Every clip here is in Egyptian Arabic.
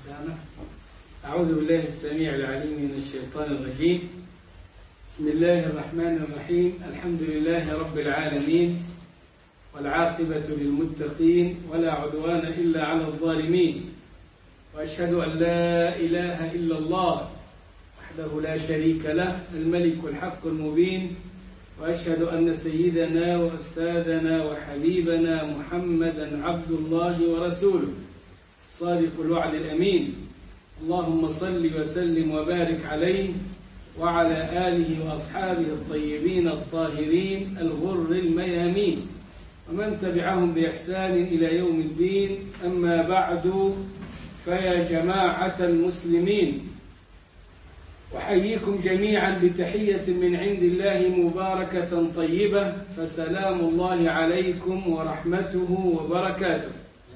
سامع أعوذ بالله السميع العليم من الشيطان الرجيم بسم الله الرحمن الرحيم الحمد لله رب العالمين والعاقبة للمتقين ولا عدوان إلا على الظالمين وأشهد أن لا إله إلا الله وحده لا شريك له الملك الحق المبين وأشهد أن سيدنا وأستاذنا وحبيبنا محمدا عبد الله ورسوله صادق الوعد الأمين اللهم صل وسلم وبارك عليه وعلى آله وأصحابه الطيبين الطاهرين الغر الميامين ومن تبعهم بإحسان إلى يوم الدين أما بعد فيا جماعة المسلمين أحييكم جميعا بتحية من عند الله مباركة طيبة فسلام الله عليكم ورحمته وبركاته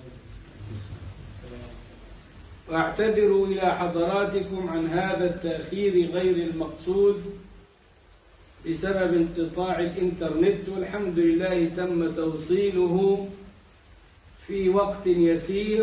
وأعتذر إلى حضراتكم عن هذا التأخير غير المقصود بسبب انقطاع الإنترنت والحمد لله تم توصيله في وقت يسير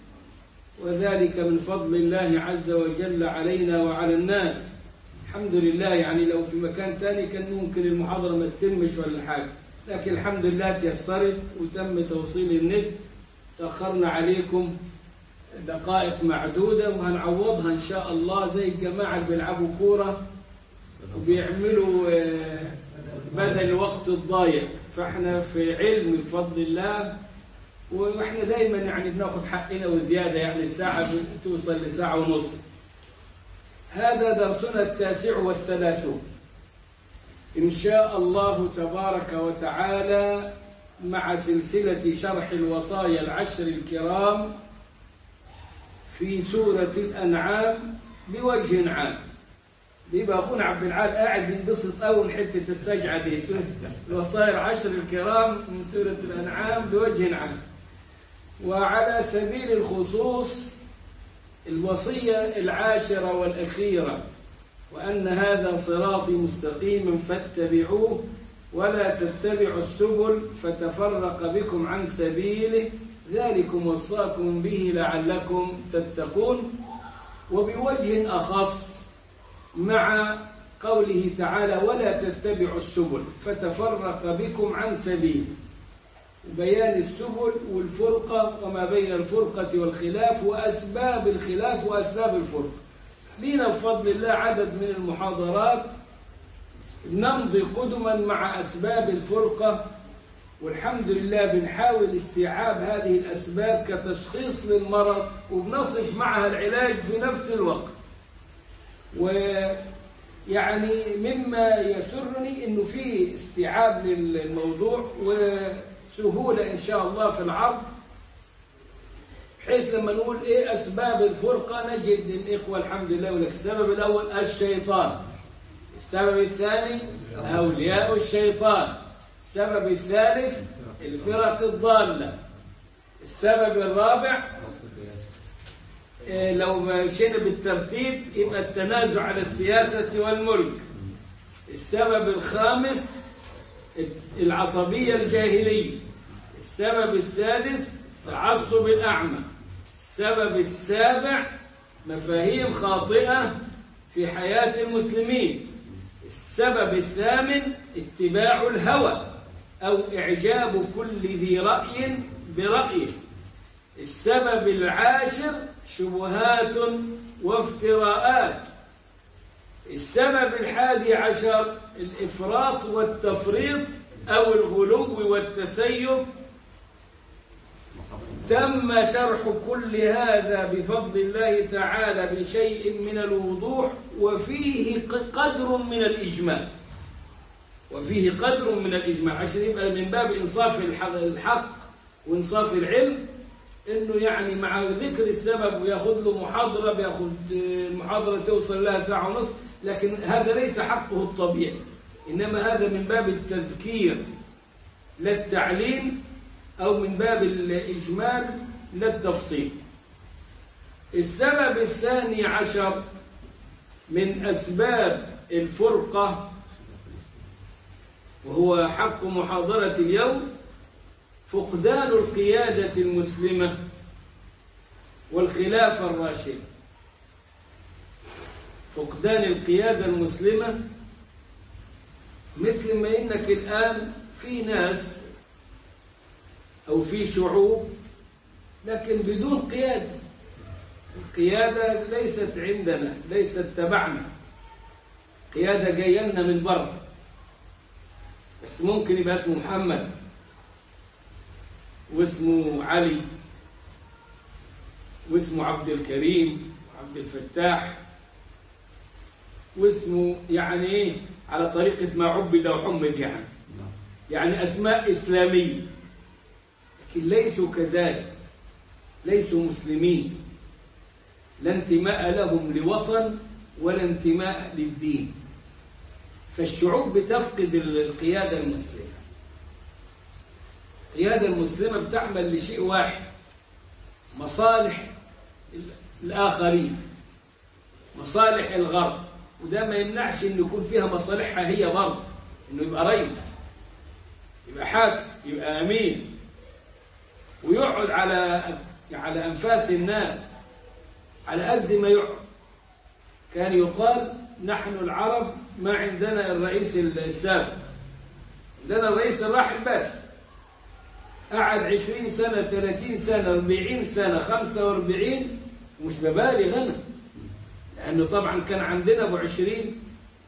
وذلك من فضل الله عز وجل علينا وعلى الناس الحمد لله يعني لو في مكان تاني كان ممكن المحاضرة ما تتمش ولا حاجة لكن الحمد لله تيسرت وتم توصيل النت تأخرنا عليكم دقائق معدودة وهنعوضها إن شاء الله زي الجماعة اللي بيلعبوا كورة وبيعملوا بدل الوقت الضايع فاحنا في علم بفضل الله واحنا دايما يعني بناخد حقنا وزيادة يعني الساعة توصل لساعة ونص هذا درسنا التاسع والثلاثون إن شاء الله تبارك وتعالى مع سلسلة شرح الوصايا العشر الكرام في سورة الأنعام بوجه عام بيبقى أخونا عبد العال قاعد بينبسط أول حتة السجعة دي الوصايا العشر الكرام من سورة الأنعام بوجه عام وعلى سبيل الخصوص الوصية العاشرة والأخيرة وأن هذا صراطي مستقيما فاتبعوه ولا تتبعوا السبل فتفرق بكم عن سبيله ذلكم وصاكم به لعلكم تتقون وبوجه أخص مع قوله تعالى ولا تتبعوا السبل فتفرق بكم عن سبيله بيان السبل والفرقة وما بين الفرقة والخلاف وأسباب الخلاف وأسباب الفرقة لنا بفضل الله عدد من المحاضرات نمضي قدما مع أسباب الفرقة والحمد لله بنحاول استيعاب هذه الأسباب كتشخيص للمرض وبنصف معها العلاج في نفس الوقت ويعني مما يسرني أنه في استيعاب للموضوع وسهولة إن شاء الله في العرض بحيث لما نقول إيه أسباب الفرقة نجد الإخوة الحمد لله ولك السبب الأول الشيطان السبب الثاني أولياء الشيطان السبب الثالث الفرق الضالة السبب الرابع إيه لو مشينا بالترتيب يبقى التنازع على السياسة والملك السبب الخامس العصبية الجاهلية السبب السادس تعصب الأعمى السبب السابع مفاهيم خاطئة في حياة المسلمين السبب الثامن اتباع الهوى أو إعجاب كل ذي رأي برأيه السبب العاشر شبهات وافتراءات السبب الحادي عشر الإفراط والتفريط أو الغلو والتسيب تم شرح كل هذا بفضل الله تعالى بشيء من الوضوح وفيه قدر من الإجمال وفيه قدر من الإجماع عشان يبقى من باب إنصاف الحق وإنصاف العلم إنه يعني مع ذكر السبب وياخذ له محاضرة بياخذ المحاضرة توصل لها ساعة ونصف لكن هذا ليس حقه الطبيعي إنما هذا من باب التذكير لا التعليم أو من باب الإجمال لا التفصيل السبب الثاني عشر من أسباب الفرقة وهو حق محاضرة اليوم فقدان القيادة المسلمة والخلافة الراشدة فقدان القيادة المسلمة مثل ما إنك الآن في ناس أو في شعوب لكن بدون قيادة القيادة ليست عندنا ليست تبعنا قيادة جاية لنا من بره بس ممكن يبقى اسمه محمد واسمه علي واسمه عبد الكريم وعبد الفتاح واسمه يعني ايه على طريقة ما عبد وحمد يعني يعني أسماء إسلامية لكن ليسوا كذلك ليسوا مسلمين لا انتماء لهم لوطن ولا انتماء للدين فالشعوب بتفقد القيادة المسلمة القيادة المسلمة بتعمل لشيء واحد مصالح الآخرين مصالح الغرب وده ما يمنعش أن يكون فيها مصالحها هي برضه أنه يبقى رئيس يبقى حاكم يبقى أمين ويقعد على على أنفاس الناس على قد ما يقعد كان يقال نحن العرب ما عندنا الرئيس السابق عندنا الرئيس الراحل بس قعد عشرين سنة ثلاثين سنة أربعين سنة خمسة واربعين ومش ببالغ أنا لأنه طبعا كان عندنا أبو عشرين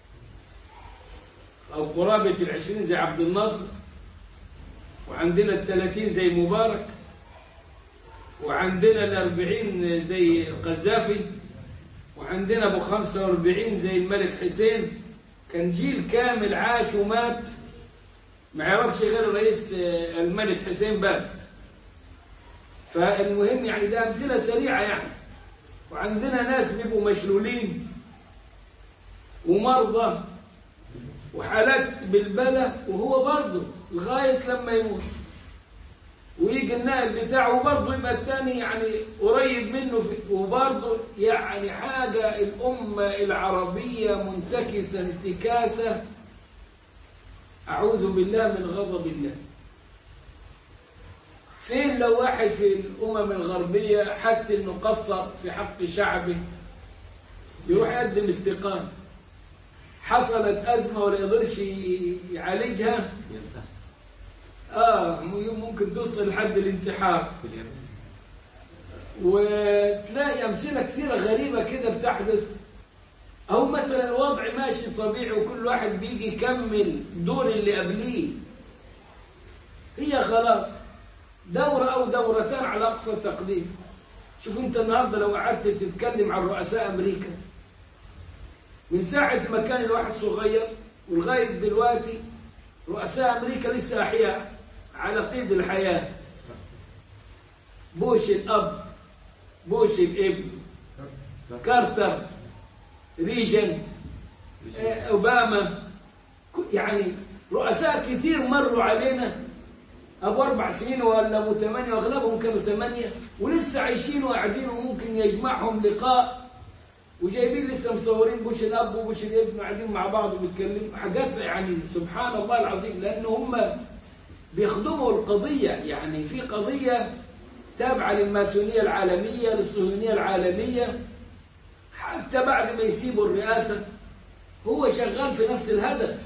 أو قرابة العشرين زي عبد الناصر وعندنا الثلاثين زي مبارك وعندنا الأربعين زي القذافي وعندنا أبو خمسة واربعين زي الملك حسين كان جيل كامل عاش ومات ما يعرفش غير رئيس الملك حسين بس فالمهم يعني ده أمثلة سريعة يعني وعندنا ناس بيبقوا مشلولين ومرضى وحالات بالبلة وهو برضه لغاية لما يموت ويجي النائب بتاعه برضه يبقى الثاني يعني قريب منه وبرضه يعني حاجة الأمة العربية منتكسة انتكاسة أعوذ بالله من غضب الله فين لو واحد في الأمم الغربية حس إنه قصر في حق شعبه يروح يقدم استقامة حصلت أزمة ولا يقدرش يعالجها آه ممكن توصل لحد الانتحار وتلاقي أمثلة كثيرة غريبة كده بتحدث أو مثلا الوضع ماشي طبيعي وكل واحد بيجي يكمل دور اللي قبليه هي خلاص دورة أو دورتان على أقصى تقدير شوف أنت النهاردة لو قعدت تتكلم عن رؤساء أمريكا من ساعة ما كان الواحد صغير ولغاية دلوقتي رؤساء أمريكا لسه أحياء على قيد الحياة بوش الأب بوش الابن كارتر ريجن أوباما يعني رؤساء كثير مروا علينا أبو أربع سنين ولا أبو ثمانية وأغلبهم كانوا ثمانية ولسه عايشين وقاعدين وممكن يجمعهم لقاء وجايبين لسه مصورين بوش الأب وبوش الابن قاعدين مع بعض وبيتكلموا حاجات يعني سبحان الله العظيم لأن هم بيخدموا القضية يعني في قضية تابعة للماسونية العالمية للصهيونية العالمية حتى بعد ما يسيبوا الرئاسة هو شغال في نفس الهدف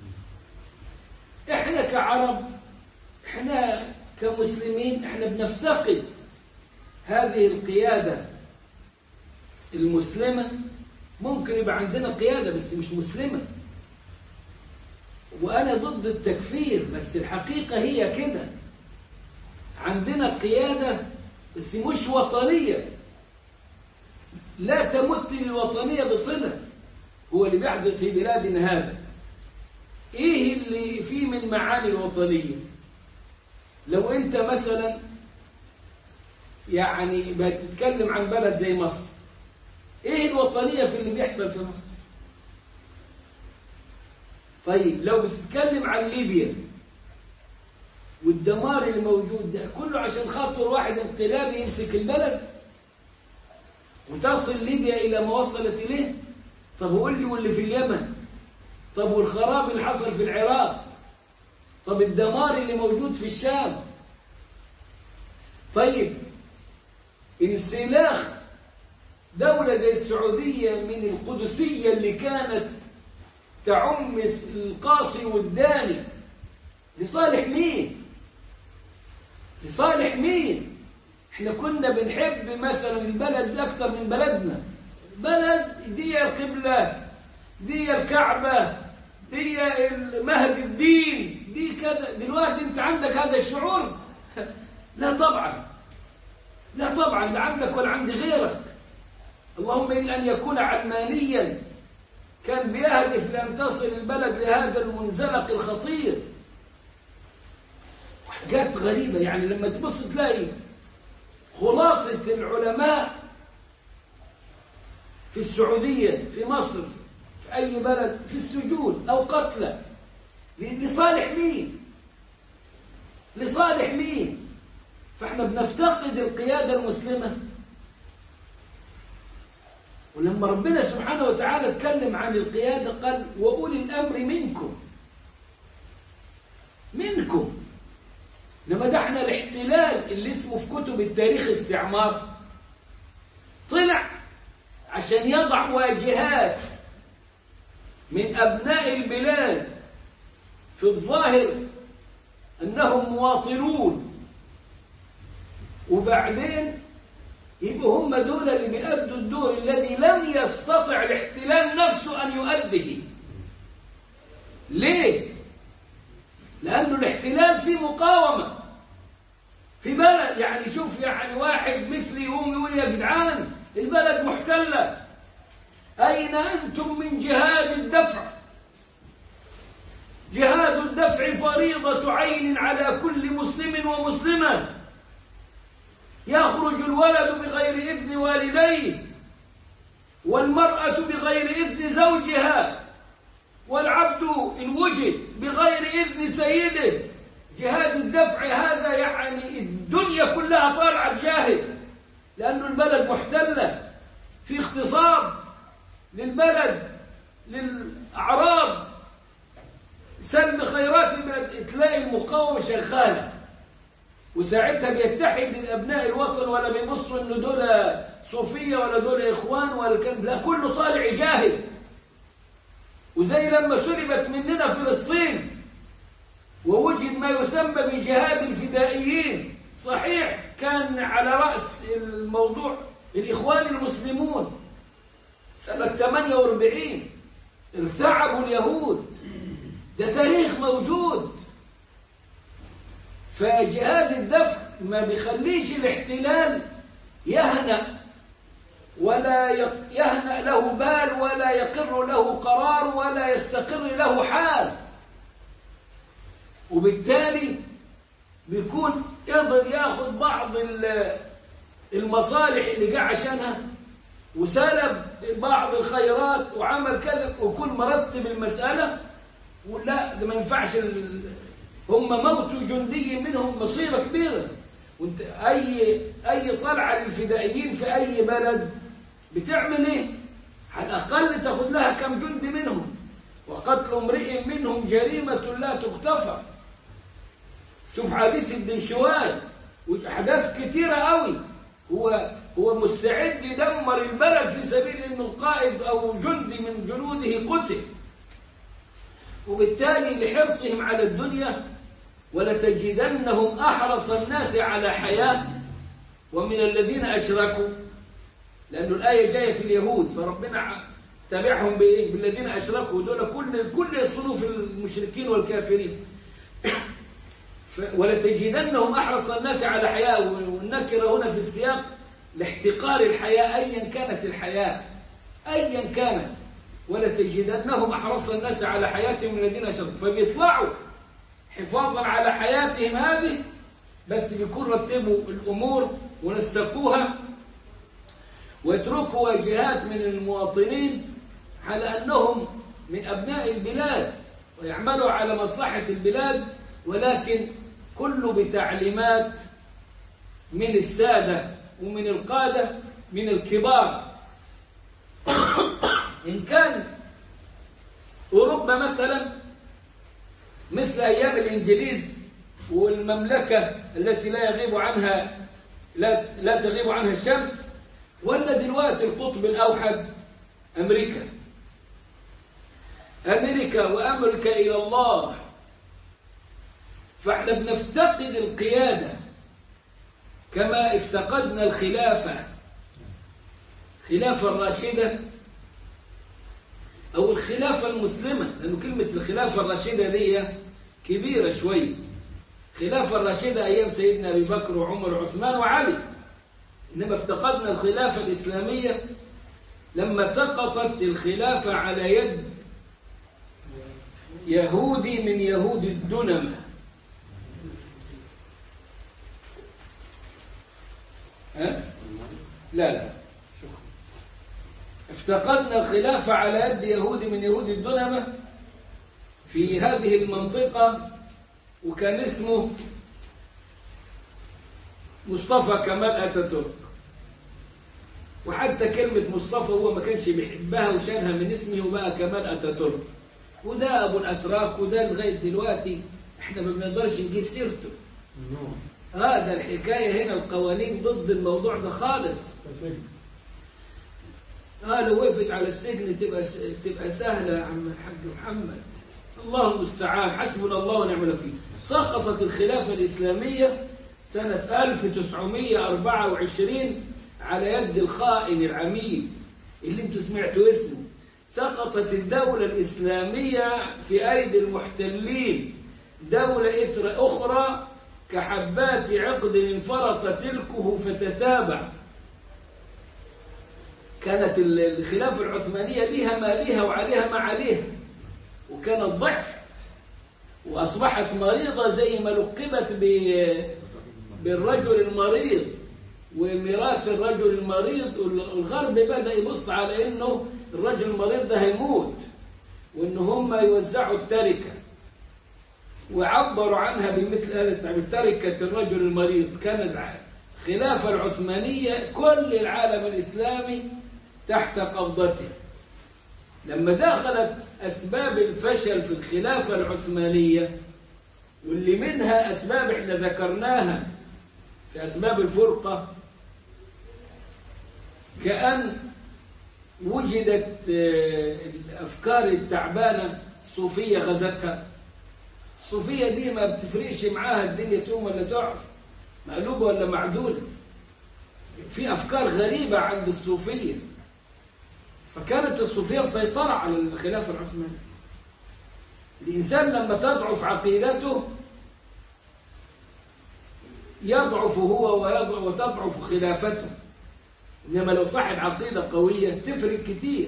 احنا كعرب احنا كمسلمين احنا بنفتقد هذه القيادة المسلمة ممكن يبقى عندنا قيادة بس مش مسلمة وأنا ضد التكفير بس الحقيقة هي كده عندنا قيادة بس مش وطنية لا تمت للوطنية بصلة هو اللي بيحدث في بلادنا هذا ايه اللي فيه من معاني الوطنية لو انت مثلا يعني بتتكلم عن بلد زي مصر ايه الوطنية في اللي بيحصل في مصر طيب لو بتتكلم عن ليبيا والدمار اللي موجود ده كله عشان خاطر واحد انقلابي يمسك البلد وتصل ليبيا إلى ما وصلت إليه طب قول لي واللي في اليمن طب والخراب اللي حصل في العراق طب الدمار اللي موجود في الشام طيب انسلاخ دولة زي السعودية من القدسية اللي كانت تعم القاصي والداني لصالح مين لصالح مين احنا كنا بنحب مثلا البلد دي اكثر من بلدنا بلد دي القبلة دي الكعبة دي مهد الدين دي كذا دلوقتي انت عندك هذا الشعور لا طبعا لا طبعا لا عندك ولا عند غيرك اللهم إلا أن يكون علمانيا كان بيهدف لأن تصل البلد لهذا المنزلق الخطير حاجات غريبة يعني لما تبص تلاقي خلاصة العلماء في السعودية في مصر في أي بلد في السجون أو قتلى لصالح مين لصالح مين فاحنا بنفتقد القيادة المسلمة ولما ربنا سبحانه وتعالى اتكلم عن القيادة قال وأولي الأمر منكم منكم لما ده احنا الاحتلال اللي اسمه في كتب التاريخ استعمار طلع عشان يضع واجهات من أبناء البلاد في الظاهر أنهم مواطنون وبعدين يبقوا هم دول اللي بيأدوا الدور الذي لم يستطع الاحتلال نفسه أن يؤديه ليه؟ لأنه الاحتلال فيه مقاومة في بلد يعني شوف يعني واحد مثلي يقوم يقول يا جدعان البلد محتلة أين أنتم من جهاد الدفع جهاد الدفع فريضة عين على كل مسلم ومسلمة يخرج الولد بغير إذن والديه والمرأة بغير إذن زوجها والعبد إن وجد بغير إذن سيده جهاد الدفع هذا يعني الدنيا كلها طالعة جاهد لأن البلد محتلة في اغتصاب للبلد للأعراض سلب خيرات البلد تلاقي المقاومة شغالة وساعتها بيتحد الأبناء الوطن ولا بيبصوا إنه دول صوفية ولا دول إخوان ولا كان لا كله طالع جاهد وزي لما سلبت مننا فلسطين ووجد ما يسمى بجهاد الفدائيين صحيح كان على رأس الموضوع الإخوان المسلمون سنة 48 ارتعبوا اليهود ده تاريخ موجود فجهاد الدفع ما بيخليش الاحتلال يهنأ ولا يهنأ له بال ولا يقر له قرار ولا يستقر له حال وبالتالي بيكون يقدر ياخذ بعض المصالح اللي جاء عشانها وسلب بعض الخيرات وعمل كذا وكل مرتب المسألة ولا ده ما ينفعش هم موتوا جندي منهم مصيبة كبيرة وانت أي أي طلعة للفدائيين في أي بلد بتعمل إيه؟ على الأقل تاخذ لها كم جندي منهم وقتل امرئ منهم جريمة لا تغتفر شوف حديث الدنشوان وأحداث كتيرة قوي هو هو مستعد يدمر البلد في سبيل انه القائد او جندي من جنوده قتل وبالتالي لحرصهم على الدنيا ولتجدنهم احرص الناس على حياه ومن الذين اشركوا لأن الآية جاية في اليهود فربنا تابعهم بإيه؟ بالذين أشركوا دول كل كل صنوف المشركين والكافرين ولتجدنهم أحرص الناس على حياة والنكرة هنا في السياق لاحتقار الحياة أيا كانت الحياة أيا كانت ولتجدنهم أحرص الناس على حياتهم من الذين أشركوا فبيطلعوا حفاظا على حياتهم هذه بس بيكون رتبوا الأمور ونسقوها ويتركوا واجهات من المواطنين على أنهم من أبناء البلاد ويعملوا على مصلحة البلاد ولكن كله بتعليمات من السادة ومن القادة من الكبار إن كان أوروبا مثلا مثل أيام الإنجليز والمملكة التي لا يغيب عنها لا لا تغيب عنها الشمس ولا دلوقتي القطب الأوحد أمريكا أمريكا وأمريكا إلى الله فاحنا بنفتقد القيادة كما افتقدنا الخلافة خلافة الراشدة أو الخلافة المسلمة لأنه كلمة الخلافة الراشدة دي كبيرة شوي خلافة الراشدة أيام سيدنا أبي بكر وعمر وعثمان وعلي إنما افتقدنا الخلافة الإسلامية لما سقطت الخلافة على يد يهودي من يهود الدنمة ها؟ لا لا افتقدنا الخلافة على يد يهودي من يهود الدنمة في هذه المنطقة وكان اسمه مصطفى كمال أتاتورك وحتى كلمة مصطفى هو ما كانش بيحبها وشالها من اسمه وبقى كمال أتاتورك وده أبو الأتراك وده لغاية دلوقتي احنا ما بنقدرش نجيب سيرته هذا الحكاية هنا القوانين ضد الموضوع ده خالص اه لو وقفت على السجن تبقى تبقى سهلة يا عم الحاج محمد الله المستعان حسبنا الله ونعم الوكيل سقطت الخلافة الإسلامية سنة 1924 على يد الخائن العميل اللي انتوا سمعتوا اسمه سقطت الدولة الإسلامية في أيدي المحتلين دولة إثر أخرى كحبات عقد انفرط سلكه فتتابع كانت الخلافة العثمانية ليها ما ليها وعليها ما عليها وكانت ضعف وأصبحت مريضة زي ما لقبت بالرجل المريض وميراث الرجل المريض الغرب بدأ يبص على انه الرجل المريض ده هيموت وان هم يوزعوا التركة وعبروا عنها بمثل هذا تركة الرجل المريض كانت الخلافة العثمانية كل العالم الإسلامي تحت قبضته لما دخلت أسباب الفشل في الخلافة العثمانية واللي منها أسباب احنا ذكرناها في أسباب الفرقة كأن وجدت الأفكار التعبانة الصوفية غزتها الصوفية دي ما بتفرقش معاها الدنيا تقوم ولا تقع مقلوبة ولا معدولة في أفكار غريبة عند الصوفية فكانت الصوفية مسيطرة على الخلافة العثمانية الإنسان لما تضعف عقيدته يضعف هو ويضعف وتضعف خلافته إنما لو صاحب عقيدة قوية تفرق كتير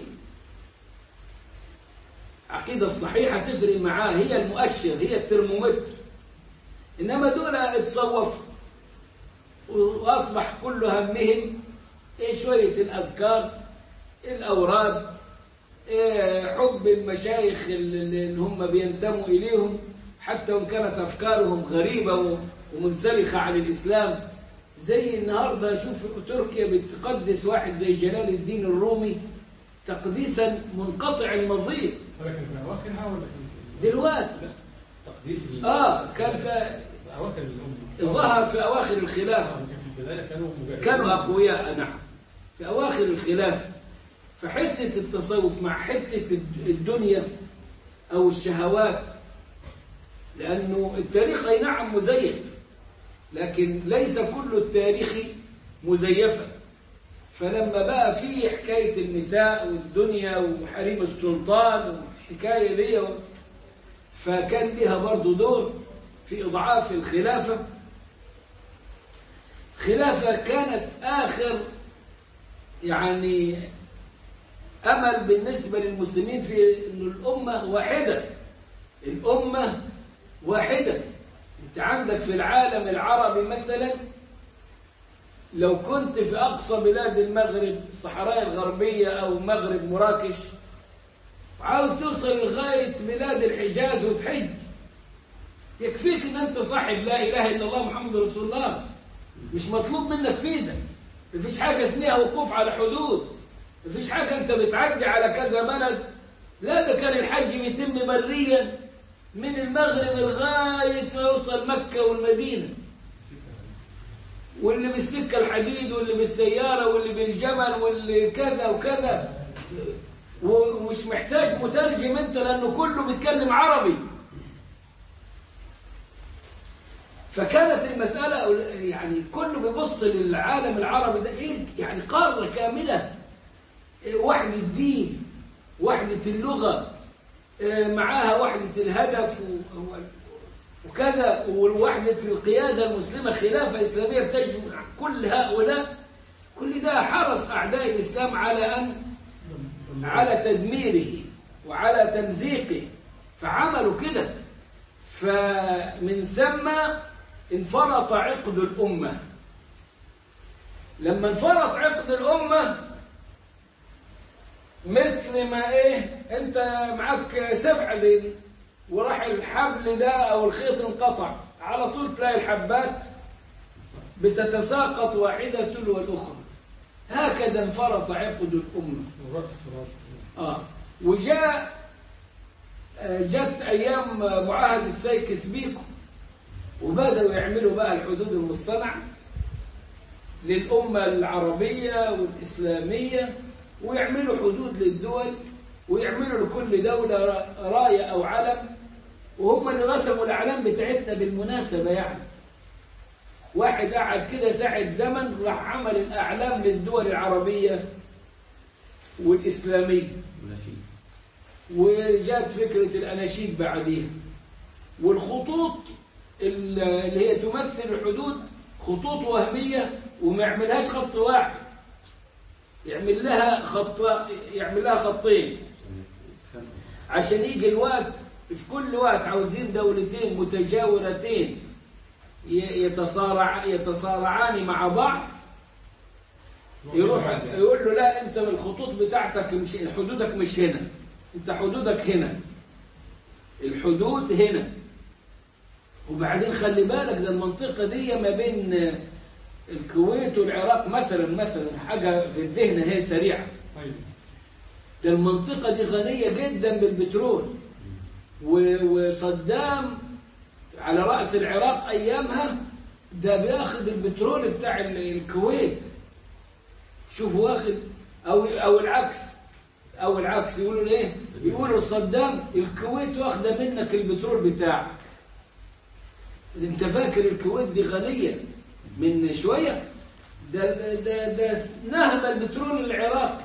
عقيدة صحيحة تفرق معاه هي المؤشر هي الترمومتر إنما دول اتصوف وأصبح كل همهم إيه شوية الأذكار الأوراد إيه حب المشايخ اللي هم بينتموا إليهم حتى وإن كانت أفكارهم غريبة ومنسلخة عن الإسلام زي النهاردة شوف تركيا بتقدس واحد زي جلال الدين الرومي تقديسا منقطع النظير ولكن في أواخرها ولا دلوقتي تقديس آه كان في أواخر الأم ظهر في أواخر الخلافة في البداية كانوا مجاهدين كانوا أقوياء نعم في أواخر الخلافة فحتة التصوف مع حتة الدنيا أو الشهوات لأنه التاريخ أي نعم مزيف لكن ليس كل التاريخ مزيفا فلما بقى في حكاية النساء والدنيا وحريم السلطان والحكاية دي فكان لها برضو دور في إضعاف الخلافة خلافة كانت آخر يعني أمل بالنسبة للمسلمين في أن الأمة واحدة الأمة واحدة أنت عندك في العالم العربي مثلا لو كنت في أقصى بلاد المغرب الصحراء الغربية أو مغرب مراكش وعاوز توصل لغاية بلاد الحجاز وتحج يكفيك ان انت صاحب لا اله الا الله محمد رسول الله مش مطلوب منك فيدا مفيش حاجة اسمها وقوف على حدود مفيش حاجة انت بتعدي على كذا بلد لا ده كان الحج بيتم بريا من المغرب لغاية ما يوصل مكة والمدينة واللي بالسكة الحديد واللي بالسيارة واللي بالجمل واللي كذا وكذا ومش محتاج مترجم انت لانه كله بيتكلم عربي فكانت المسألة يعني كله بيبص للعالم العربي ده ايه يعني قارة كاملة إيه وحدة الدين وحدة اللغة إيه معاها وحدة الهدف و- وكذا ووحدة القيادة المسلمة خلافة إسلامية تجمع كل هؤلاء كل ده حرص أعداء الإسلام على أن على تدميره وعلى تمزيقه فعملوا كده فمن ثم انفرط عقد الأمة لما انفرط عقد الأمة مثل ما ايه انت معك سبع دي وراح الحبل ده او الخيط انقطع على طول تلاقي الحبات بتتساقط واحدة تلو الأخرى هكذا انفرط عقد الأمة الرأس الرأس آه. وجاء آه، جت أيام معاهد السيكس بيكو وبدأوا يعملوا بقى الحدود المصطنعة للأمة العربية والإسلامية ويعملوا حدود للدول ويعملوا لكل دولة را- راية أو علم وهم اللي رسموا الأعلام بتاعتنا بالمناسبة يعني واحد قعد كده ساعة زمن راح عمل الأعلام للدول العربية والإسلامية نشيد وجات فكرة الأناشيد بعديها والخطوط ال- اللي هي تمثل الحدود خطوط وهمية وما يعملهاش خط واحد يعمل لها خط يعمل لها خطين عشان يجي الوقت في كل وقت عاوزين دولتين متجاورتين ي- يتصارع يتصارعان مع بعض يروح يقول له لا انت الخطوط بتاعتك مش حدودك مش هنا انت حدودك هنا الحدود هنا وبعدين خلي بالك ده المنطقة دي ما بين الكويت والعراق مثلا مثلا حاجة في الذهن هي سريعة طيب ده المنطقة دي غنية جدا بالبترول و- وصدام على رأس العراق أيامها ده بياخد البترول بتاع ال- الكويت شوف واخد أو, أو العكس أو العكس يقولوا إيه يقولوا صدام الكويت واخدة منك البترول بتاعك انت فاكر الكويت دي غنية من شوية ده, ده, ده نهب البترول العراقي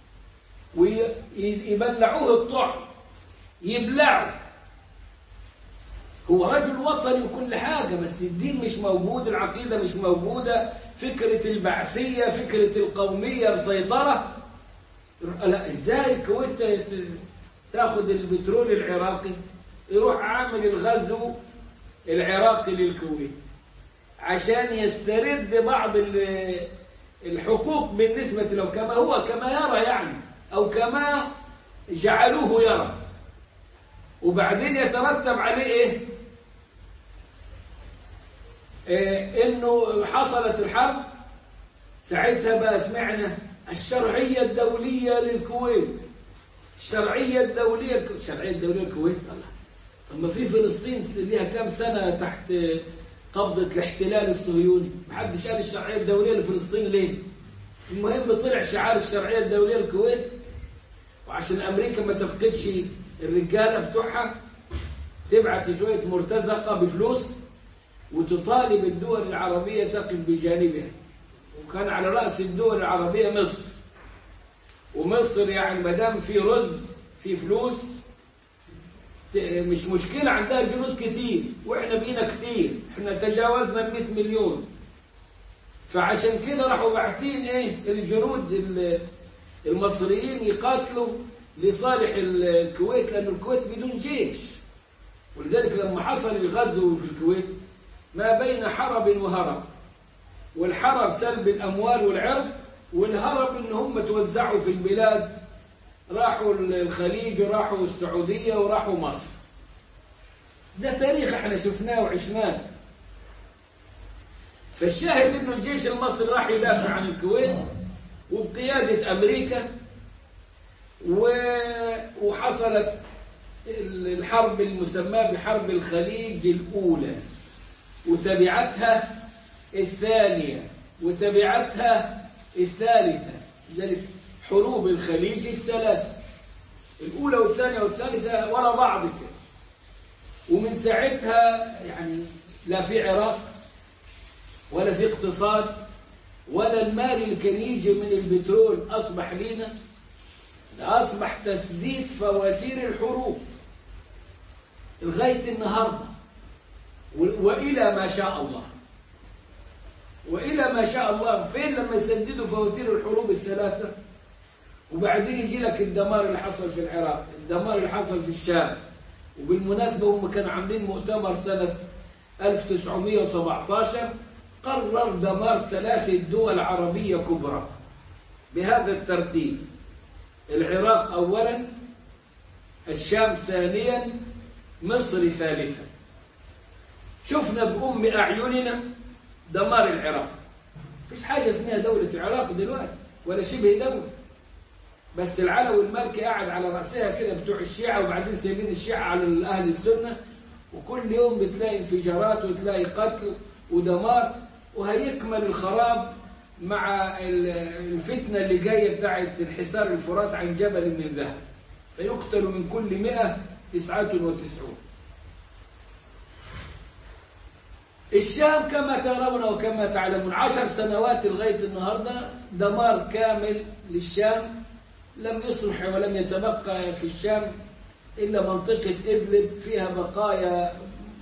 ويبلعوه الطعم يبلعوا هو رجل وطني وكل حاجة بس الدين مش موجود العقيدة مش موجودة فكرة البعثية فكرة القومية السيطرة لا ازاي الكويت ت- تاخد البترول العراقي يروح عامل الغزو العراقي للكويت عشان يسترد بعض ال- الحقوق بالنسبة له كما هو كما يرى يعني أو كما جعلوه يرى وبعدين يترتب عليه إيه؟ إيه إنه حصلت الحرب ساعتها بقى سمعنا الشرعية الدولية للكويت الشرعية الدولية الشرعية الدولية للكويت الله طب ما في فلسطين ليها كام سنة تحت قبضة الاحتلال الصهيوني محدش قال الشرعية الدولية لفلسطين ليه المهم طلع شعار الشرعية الدولية للكويت وعشان أمريكا ما تفقدش الرجالة بتوعها تبعت شوية مرتزقة بفلوس وتطالب الدول العربية تقف بجانبها وكان على رأس الدول العربية مصر ومصر يعني ما دام في رز في فلوس ت- مش مشكلة عندها جنود كتير واحنا بقينا كتير احنا تجاوزنا ال 100 مليون فعشان كده راحوا باعتين ايه الجنود ال- المصريين يقاتلوا لصالح ال- الكويت لأن الكويت بدون جيش ولذلك لما حصل الغزو في الكويت ما بين حرب وهرب والحرب سلب الأموال والعرض والهرب إن هم توزعوا في البلاد راحوا الخليج وراحوا السعودية وراحوا مصر ده تاريخ احنا شفناه وعشناه فالشاهد انه الجيش المصري راح يدافع عن الكويت وبقيادة امريكا و- وحصلت الحرب المسماة بحرب الخليج الاولى وتبعتها الثانية وتبعتها الثالثة لذلك حروب الخليج الثلاثة الأولى والثانية والثالثة ورا بعض كده ومن ساعتها يعني لا في عراق ولا في اقتصاد ولا المال اللي كان يجي من البترول أصبح لينا ده أصبح تسديد فواتير الحروب لغاية النهاردة و- وإلى ما شاء الله وإلى ما شاء الله فين لما يسددوا فواتير الحروب الثلاثة وبعدين يجي لك الدمار اللي حصل في العراق الدمار اللي حصل في الشام وبالمناسبة هم كانوا عاملين مؤتمر سنة 1917 قرر دمار ثلاثة دول عربية كبرى بهذا الترتيب العراق أولا الشام ثانيا مصر ثالثا شفنا بأم أعيننا دمار العراق مفيش حاجة اسمها دولة العراق دلوقتي ولا شبه دولة بس العلوي المالكي قاعد على رأسها كده بتوع الشيعة وبعدين سايبين الشيعة على أهل السنة وكل يوم بتلاقي انفجارات وتلاقي قتل ودمار وهيكمل الخراب مع ال- الفتنة اللي جاية بتاعت انحسار الفرات عن جبل من ذهب فيقتل من كل مئة تسعة وتسعون الشام كما ترون وكما تعلمون عشر سنوات لغاية النهاردة دمار كامل للشام لم يصلح ولم يتبقى في الشام إلا منطقة إدلب فيها بقايا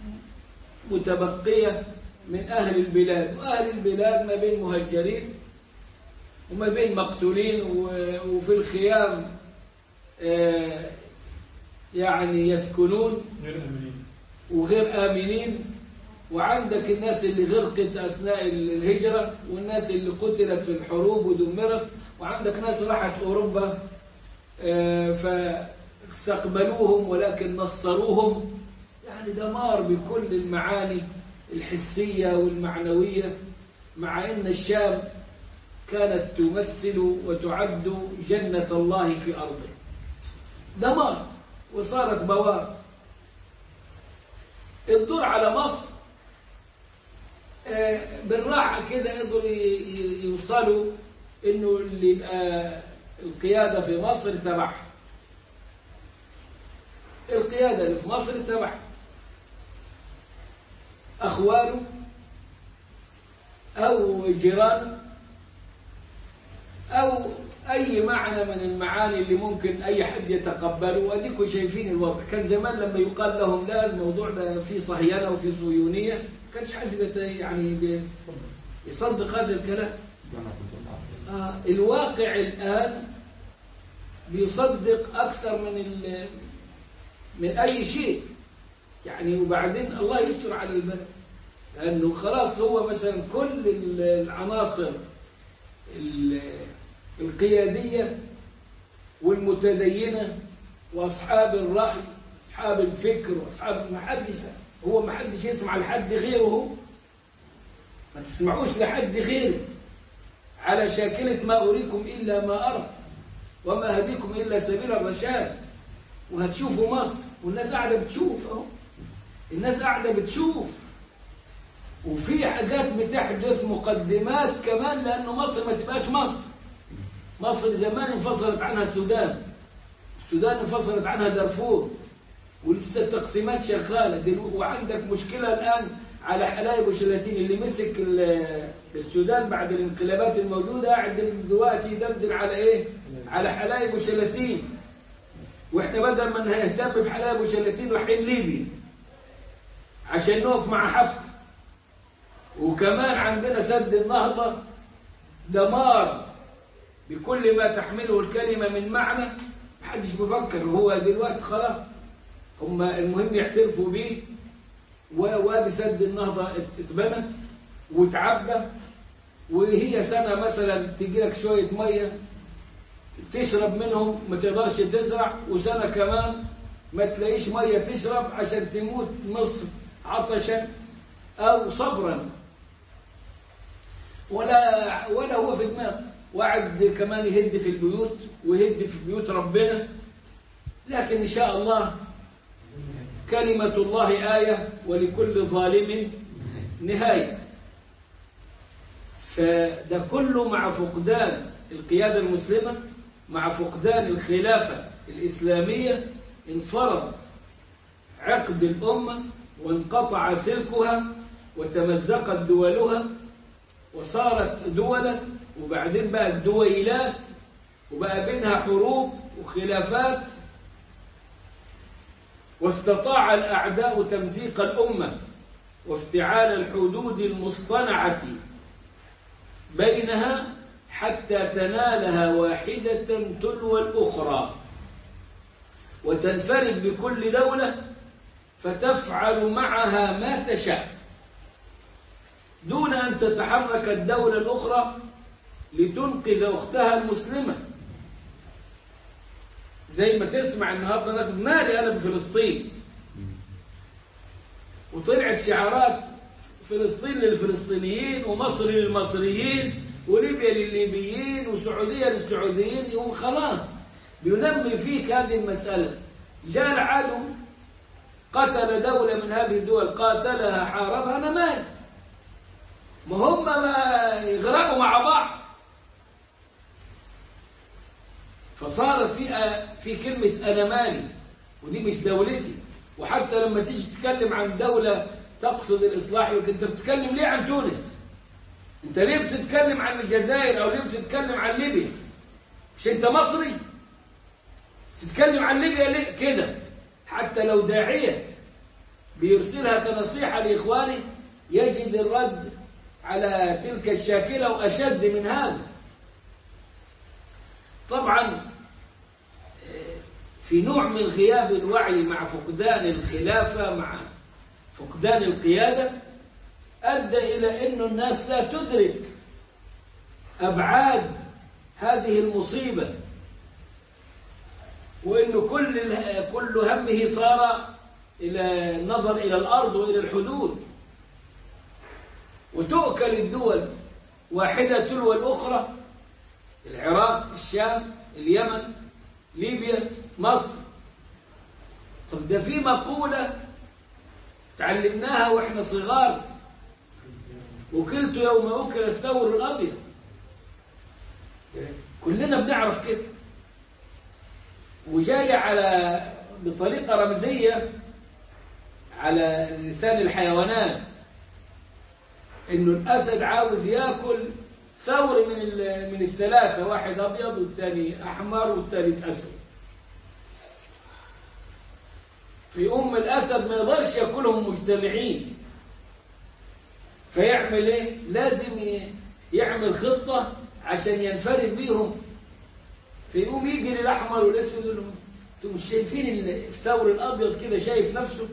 متبقية من أهل البلاد وأهل البلاد ما بين مهجرين وما بين مقتولين و- وفي الخيام آه، يعني يسكنون غير امنين وغير آمنين وعندك الناس اللي غرقت أثناء الهجرة والناس اللي قتلت في الحروب ودمرت وعندك ناس راحت أوروبا آه، فاستقبلوهم ولكن نصروهم يعني دمار بكل المعاني الحسية والمعنوية مع أن الشام كانت تمثل وتعد جنة الله في أرضه دمار وصارت بوار الدور على مصر آه، بالراحة كده يقدروا ي- ي- يوصلوا انه اللي يبقى القيادة في مصر تبعها القيادة اللي في مصر تبعها أخوانه أو جيرانه أو أي معنى من المعاني اللي ممكن أي حد يتقبله وأديكم شايفين الوضع كان زمان لما يقال لهم لا الموضوع ده فيه صهينة وفيه صهيونية كانش حد بيت- يعني بي- يصدق هذا الكلام آه، الواقع الآن بيصدق أكثر من ال- من أي شيء يعني وبعدين الله يستر على البلد لأنه خلاص هو مثلا كل ال- العناصر ال- القيادية والمتدينة وأصحاب الرأي أصحاب الفكر وأصحاب ما حدش هو ما حدش يسمع لحد غيره ما تسمعوش لحد غيره على شاكلة ما أريكم إلا ما أرى وما هديكم إلا سبيل الرشاد وهتشوفوا مصر والناس قاعدة بتشوف أهو الناس قاعدة بتشوف وفي حاجات بتحدث مقدمات كمان لأنه مصر ما تبقاش مصر مصر زمان انفصلت عنها السودان السودان انفصلت عنها دارفور ولسه التقسيمات شغالة دلو- وعندك مشكلة الآن على حلايب وشلاتين اللي مسك ال- السودان بعد الانقلابات الموجودة قاعد دلوقتي يدندن على ايه؟ على حلايب وشلاتين واحنا بدل ما نهتم بحلايب وشلاتين رايحين ليبيا عشان نقف مع حفتر وكمان عندنا سد النهضة دمار بكل ما تحمله الكلمة من معنى محدش بيفكر هو دلوقتي خلاص هم المهم يعترفوا بيه ووادي سد النهضة اتبنى واتعبى وهي سنة مثلا تجي لك شوية مية تشرب منهم ما تقدرش تزرع وسنة كمان ما تلاقيش مية تشرب عشان تموت مصر عطشا أو صبرا ولا ولا هو في دماغه وقعد كمان يهد في البيوت ويهد في بيوت ربنا لكن إن شاء الله كلمة الله آية ولكل ظالم نهاية فده كله مع فقدان القيادة المسلمة مع فقدان الخلافة الإسلامية انفرض عقد الأمة وانقطع سلكها وتمزقت دولها وصارت دولا وبعدين بقت دويلات وبقى بينها حروب وخلافات واستطاع الأعداء تمزيق الأمة وافتعال الحدود المصطنعة بينها حتى تنالها واحدة تلو الأخرى وتنفرد بكل دولة فتفعل معها ما تشاء دون أن تتحرك الدولة الأخرى لتنقذ أختها المسلمة زي ما تسمع النهارده ناس مالي أنا بفلسطين وطلعت شعارات فلسطين للفلسطينيين ومصر للمصريين وليبيا للليبيين وسعودية للسعوديين وخلاص بينمي فيك هذه المسألة جاء العدو قتل دولة من هذه الدول قاتلها حاربها أنا مالي ما هم ما يغرقوا مع بعض فصارت في في كلمة أنا مالي ودي مش دولتي وحتى لما تيجي تتكلم عن دولة تقصد الإصلاح يقول أنت بتتكلم ليه عن تونس أنت ليه بتتكلم عن الجزائر أو ليه بتتكلم عن ليبيا مش أنت مصري تتكلم عن ليبيا ليه كده حتى لو داعية بيرسلها كنصيحة لإخوانه يجد الرد على تلك الشاكلة وأشد من هذا طبعا في نوع من غياب الوعي مع فقدان الخلافة مع فقدان القيادة أدى إلى أن الناس لا تدرك أبعاد هذه المصيبة وأنه كل كل همه صار إلى النظر إلى الأرض وإلى الحدود وتؤكل الدول واحدة تلو الأخرى العراق الشام اليمن ليبيا مصر طب ده في مقولة تعلمناها واحنا صغار وكلت يوم أكل الثور الأبيض كلنا بنعرف كده وجاي على بطريقة رمزية على لسان الحيوانات انه الاسد عاوز ياكل ثور من من الثلاثه واحد ابيض والثاني احمر والثالث اسود في ام الاسد ما يقدرش ياكلهم مجتمعين فيعمل ايه لازم يعمل خطه عشان ينفرد بيهم فيقوم يجي للاحمر والاسود يقول لهم انتم مش شايفين الثور الابيض كده شايف نفسه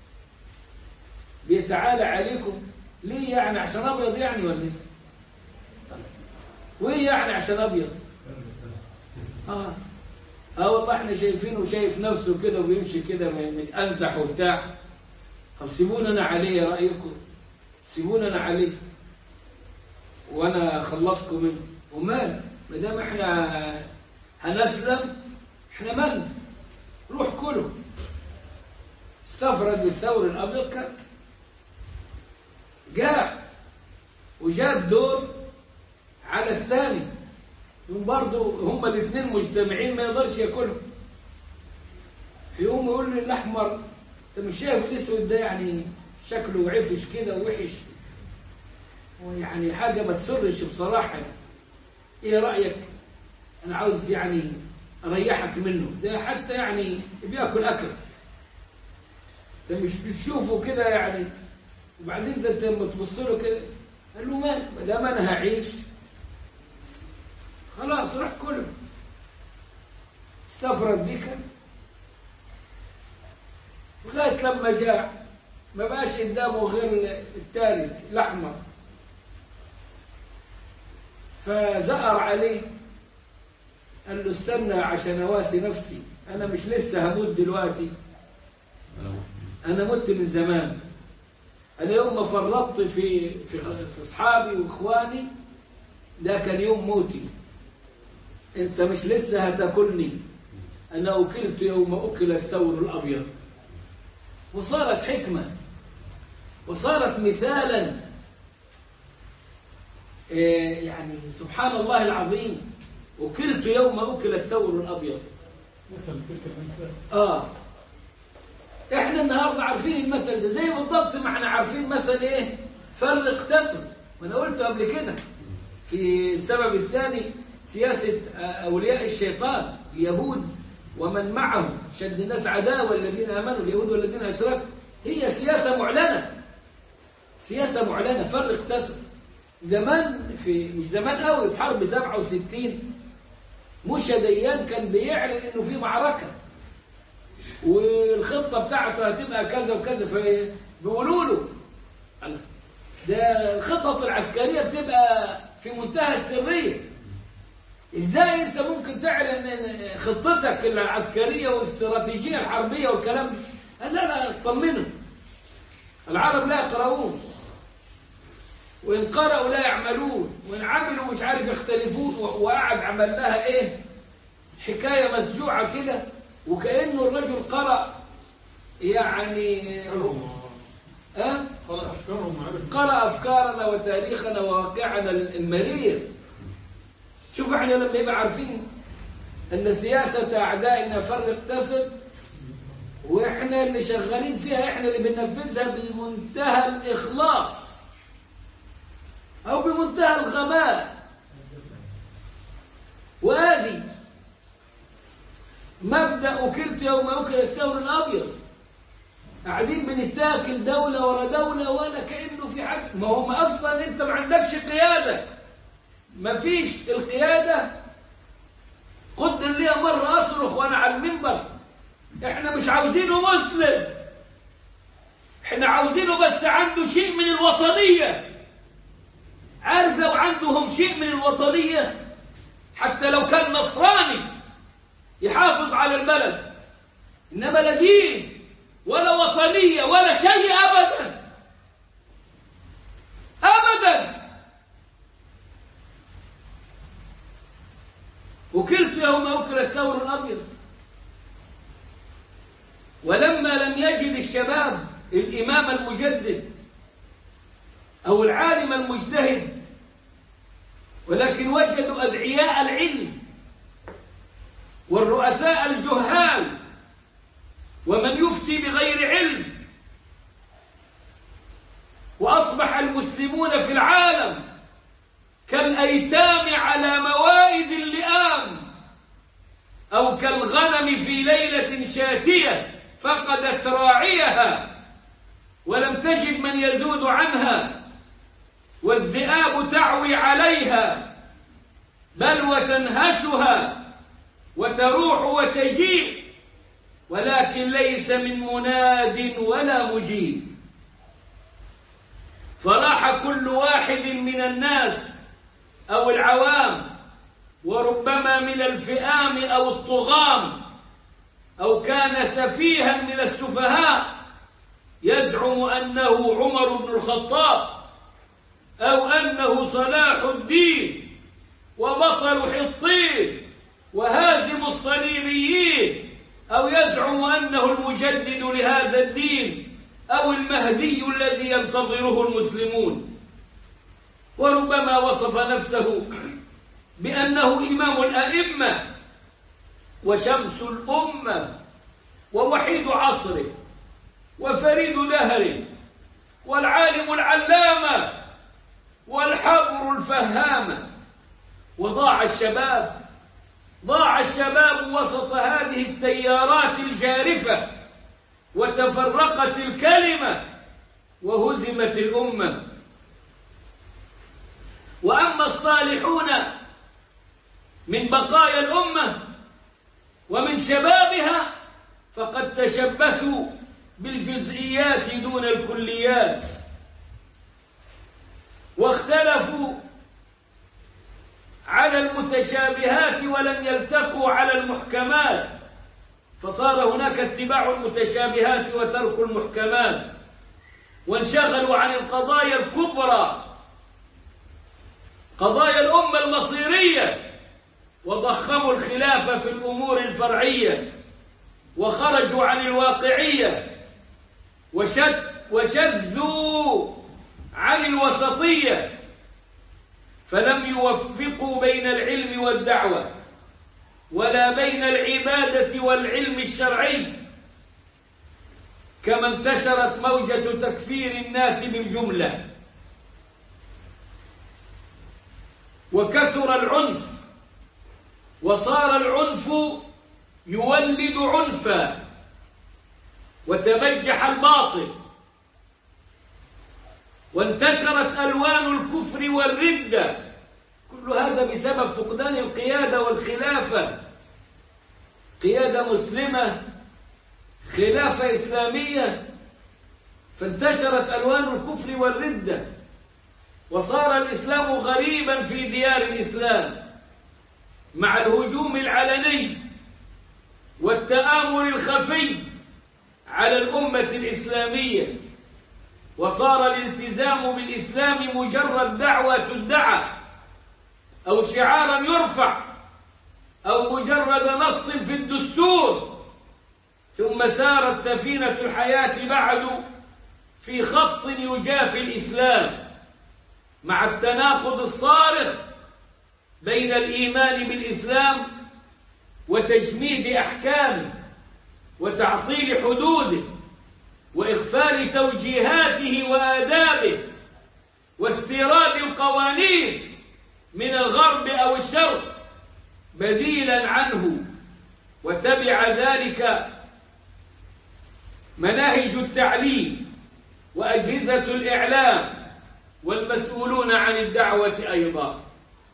بيتعالى عليكم ليه يعني عشان ابيض يعني ولا ايه وايه يعني عشان ابيض اه اه والله احنا شايفينه شايف نفسه كده وبيمشي كده متأنزح وبتاع طب سيبوننا عليه يا رايكم سيبوننا عليه وانا خلصكم منه ومال ما دام احنا هنسلم احنا من روح كله استفرد بالثور الابيض كان جاء وجاء الدور على الثاني برضه هما الاثنين مجتمعين ما يقدرش ياكلهم يقوم يقول لي الاحمر انت مش شايف الاسود ده يعني شكله عفش كده ووحش ويعني حاجه ما تسرش بصراحه ايه رايك انا عاوز يعني اريحك منه ده حتى يعني بياكل اكل ده مش بتشوفه كده يعني وبعدين ده انت لما تبص له كده قال له ما ما دام انا هعيش خلاص روح كله استفرد بك لغايه لما جاء ما بقاش قدامه غير الثالث الاحمر فزأر عليه قال له استنى عشان اواسي نفسي انا مش لسه هموت دلوقتي انا مت من زمان أنا يوم ما فرطت في في في أصحابي وإخواني ده كان يوم موتي أنت مش لسه هتاكلني أنا أكلت يوم أكل الثور الأبيض وصارت حكمة وصارت مثالا آه، يعني سبحان الله العظيم أكلت يوم أكل الثور الأبيض مثل تلك الأمثال آه إحنا النهاردة عارفين المثل ده زي بالضبط ما احنا عارفين مثل إيه فرق تسر وأنا قلت قبل كده في السبب الثاني سياسة آه، أولياء الشيطان اليهود ومن معهم شد الناس عداوة الذين آمنوا اليهود والذين أشركوا هي سياسة معلنة سياسة معلنة فرق تسر زمان في مش زمان قوي في حرب 67 موشا ديان كان بيعلن انه في معركة والخطة بتاعته هتبقى كذا وكذا فبيقولوا له الله، ده الخطط العسكرية بتبقى في منتهى السرية ازاي انت ممكن تعلن إن خطتك العسكرية والاستراتيجية الحربية والكلام ده قال لا لا اطمنوا العرب لا يقرؤون وإن قرأوا لا يعملون وإن عملوا مش عارف يختلفون و- وقعد عمل لها إيه حكاية مسجوعة كده وكأنه الرجل قرأ يعني أه؟ قال أفكارهم عارف قرأ أفكارنا وتاريخنا وواقعنا المرير شوف احنا لما يبقى عارفين أن سياسة أعدائنا فرق تسد وإحنا اللي شغالين فيها إحنا اللي بننفذها بمنتهى الإخلاص أو بمنتهى الغباء وهذه مبدأ أكلت يوم أكل الثور الأبيض قاعدين بنتاكل دولة ورا دولة ولا كأنه في حد ما هم أصلا أنت ما عندكش قيادة ما فيش القيادة قدر لي مرة أصرخ وأنا على المنبر إحنا مش عاوزينه مسلم إحنا عاوزينه بس عنده شيء من الوطنية عارف لو عندهم شيء من الوطنية حتى لو كان نصراني يحافظ على البلد إنما لا دين ولا وطنية ولا شيء أبدا أبدا وكلت يوم أكل الثور الأبيض ولما لم يجد الشباب الإمام المجدد أو العالم المجتهد ولكن وجدوا أدعياء العلم والرؤساء الجهال ومن يفتي بغير علم وأصبح المسلمون في العالم كالأيتام على موائد اللئام أو كالغنم في ليلة شاتية فقدت راعيها ولم تجد من يزود عنها والذئاب تعوي عليها بل وتنهشها وتروح وتجيء ولكن ليس من مناد ولا مجيب فراح كل واحد من الناس أو العوام وربما من الفئام أو الطغام أو كان سفيها من السفهاء يزعم أنه عمر بن الخطاب أو أنه صلاح الدين وبطل حطين وهازم الصليبيين أو يزعم أنه المجدد لهذا الدين أو المهدي الذي ينتظره المسلمون وربما وصف نفسه بأنه إمام الأئمة وشمس الأمة ووحيد عصره وفريد دهره والعالم العلامة والحبر الفهامة وضاع الشباب ضاع الشباب وسط هذه التيارات الجارفة وتفرقت الكلمة وهزمت الأمة وأما الصالحون من بقايا الأمة ومن شبابها فقد تشبثوا بالجزئيات دون الكليات واختلفوا على المتشابهات ولم يلتقوا على المحكمات فصار هناك اتباع المتشابهات وترك المحكمات وانشغلوا عن القضايا الكبرى قضايا الأمة المصيرية وضخموا الخلاف في الأمور الفرعية وخرجوا عن الواقعية وشد وشذوا عن الوسطية فلم يوفقوا بين العلم والدعوة ولا بين العبادة والعلم الشرعي كما انتشرت موجة تكفير الناس بالجملة وكثر العنف وصار العنف يولد عنفا وتبجح الباطل وانتشرت ألوان الكفر والردة كل هذا بسبب فقدان القيادة والخلافة قيادة مسلمة خلافة إسلامية فانتشرت ألوان الكفر والردة وصار الإسلام غريبا في ديار الإسلام مع الهجوم العلني والتآمر الخفي على الأمة الإسلامية وصار الالتزام بالإسلام مجرد دعوة تدعى أو شعارا يرفع أو مجرد نص في الدستور ثم سارت سفينة الحياة بعد في خط يجافي الإسلام مع التناقض الصارخ بين الإيمان بالإسلام وتجميد أحكامه وتعطيل حدوده وإغفال توجيهاته وآدابه واستيراد القوانين من الغرب أو الشرق بديلا عنه وتبع ذلك مناهج التعليم وأجهزة الإعلام والمسؤولون عن الدعوة أيضا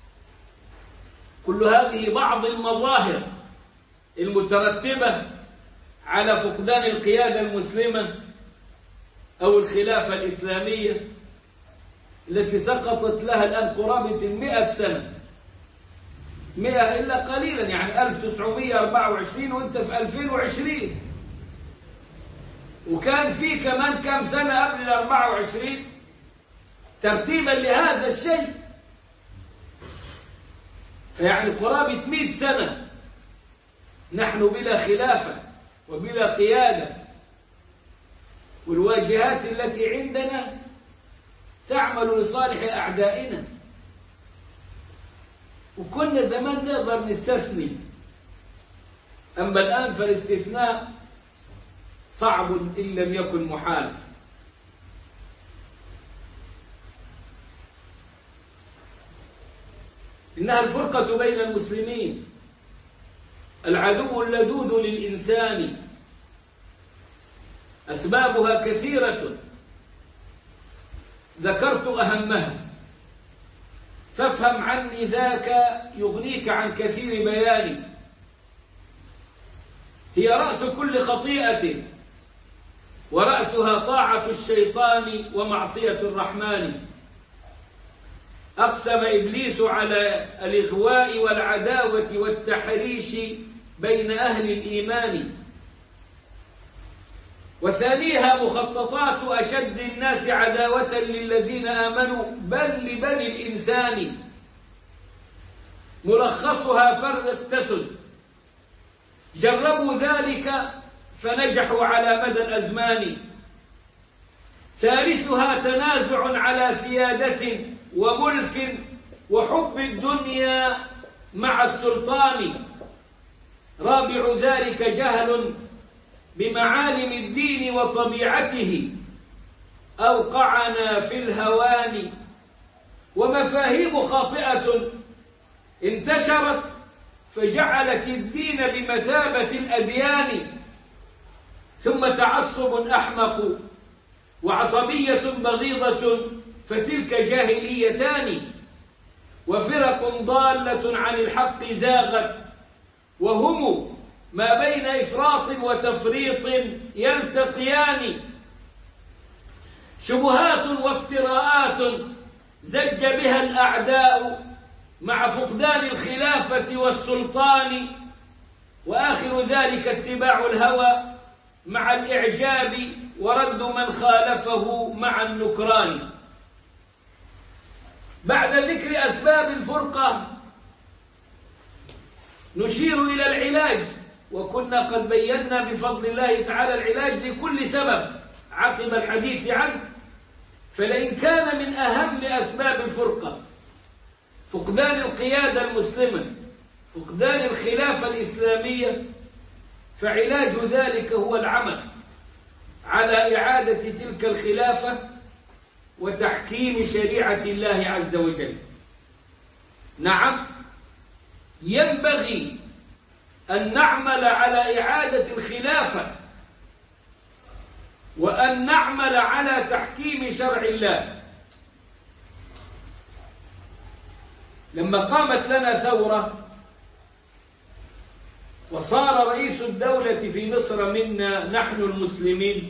كل هذه بعض المظاهر المترتبة على فقدان القيادة المسلمة أو الخلافة الإسلامية التي سقطت لها الآن قرابة المئة سنة مئة إلا قليلا يعني 1924 وانت في 2020 وكان في كمان كم سنة قبل ال 24 ترتيبا لهذا الشيء يعني قرابة 100 سنة نحن بلا خلافة وبلا قيادة والواجهات التي عندنا تعمل لصالح أعدائنا وكنا زمان نقدر نستثني أما الآن فالاستثناء صعب إن لم يكن محال إنها الفرقة بين المسلمين العدو اللدود للإنسان أسبابها كثيرة ذكرت أهمها فافهم عني ذاك يغنيك عن كثير بياني هي رأس كل خطيئة ورأسها طاعة الشيطان ومعصية الرحمن أقسم إبليس على الإغواء والعداوة والتحريش بين أهل الإيمان وثانيها مخططات أشد الناس عداوة للذين آمنوا بل لبني الإنسان ملخصها فرق تسد جربوا ذلك فنجحوا على مدى الأزمان ثالثها تنازع على سيادة وملك وحب الدنيا مع السلطان رابع ذلك جهل بمعالم الدين وطبيعته أوقعنا في الهوان ومفاهيم خاطئة انتشرت فجعلت الدين بمثابة الأديان ثم تعصب أحمق وعصبية بغيضة فتلك جاهليتان وفرق ضالة عن الحق زاغت وهم ما بين إفراط وتفريط يلتقيان شبهات وافتراءات زج بها الأعداء مع فقدان الخلافة والسلطان وآخر ذلك اتباع الهوى مع الإعجاب ورد من خالفه مع النكران بعد ذكر أسباب الفرقة نشير إلى العلاج وكنا قد بينا بفضل الله تعالى العلاج لكل سبب عقب الحديث عنه فلئن كان من أهم أسباب الفرقة فقدان القيادة المسلمة فقدان الخلافة الإسلامية فعلاج ذلك هو العمل على إعادة تلك الخلافة وتحكيم شريعة الله عز وجل نعم ينبغي أن نعمل على إعادة الخلافة وأن نعمل على تحكيم شرع الله لما قامت لنا ثورة وصار رئيس الدولة في مصر منا نحن المسلمين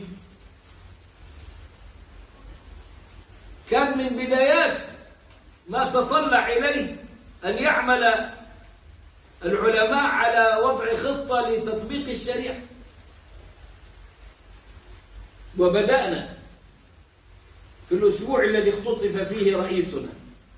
كان من بدايات ما تطلع إليه أن يعمل العلماء على وضع خطة لتطبيق الشريعة وبدأنا في الأسبوع الذي اختطف فيه رئيسنا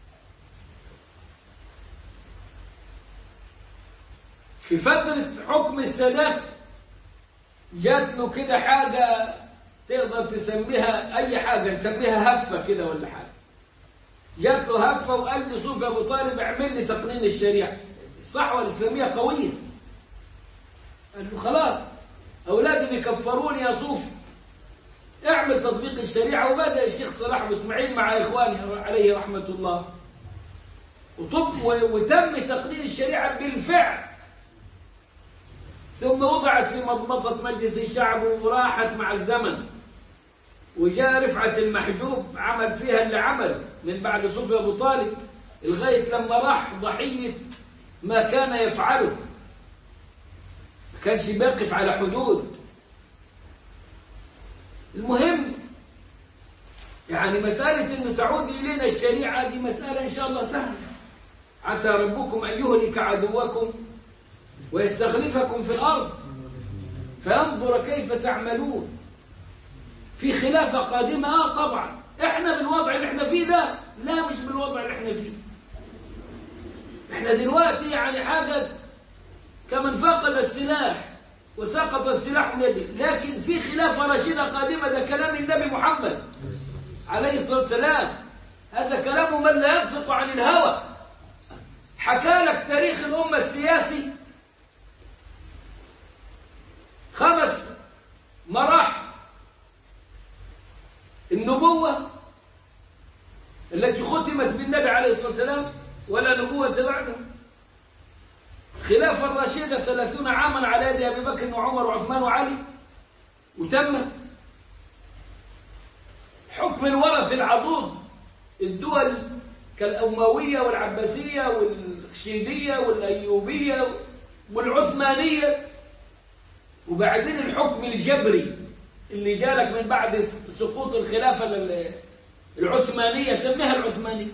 في فترة حكم السادات جات له كده حاجة تقدر تسميها أي حاجة نسميها هفة كده ولا حاجة جات له هفة وقال لي صوفي أبو طالب اعمل لي تقنين الشريعة الصحوة الإسلامية قوية قال له خلاص أولادي بيكفروني يا صوفي اعمل تطبيق الشريعة وبدأ الشيخ صلاح أبو إسماعيل مع إخوانه عليه رحمة الله وطب وتم تقنين الشريعة بالفعل ثم وضعت في مضمضة مجلس الشعب وراحت مع الزمن وجاء رفعة المحجوب عمل فيها اللي عمل من بعد صوفي أبو طالب لغاية لما راح ضحية ما كان يفعله ما كانش بيقف على حدود المهم يعني مسألة أنه تعود إلينا الشريعة دي مسألة إن شاء الله سهلة عسى ربكم أن يهلك عدوكم ويستخلفكم في الأرض فينظر كيف تعملون في خلافة قادمة آه طبعا احنا بالوضع اللي احنا فيه ده لا مش بالوضع اللي احنا فيه احنا دلوقتي يعني حاجة كمن فقد السلاح وسقط السلاح من يده لكن في خلافة رشيدة قادمة ده كلام النبي محمد عليه الصلاة والسلام هذا كلام من لا ينطق عن الهوى حكى لك تاريخ الأمة السياسي خمس مراحل النبوة التي ختمت بالنبي عليه الصلاة والسلام ولا نبوة بعده خلافة الراشدة ثلاثون عاما على يد أبي بكر وعمر وعثمان وعلي وتمت حكم الورث العضوض الدول كالأموية والعباسية والخشيدية والأيوبية والعثمانية وبعدين الحكم الجبري اللي جالك من بعد سقوط الخلافة العثمانية سميها العثمانية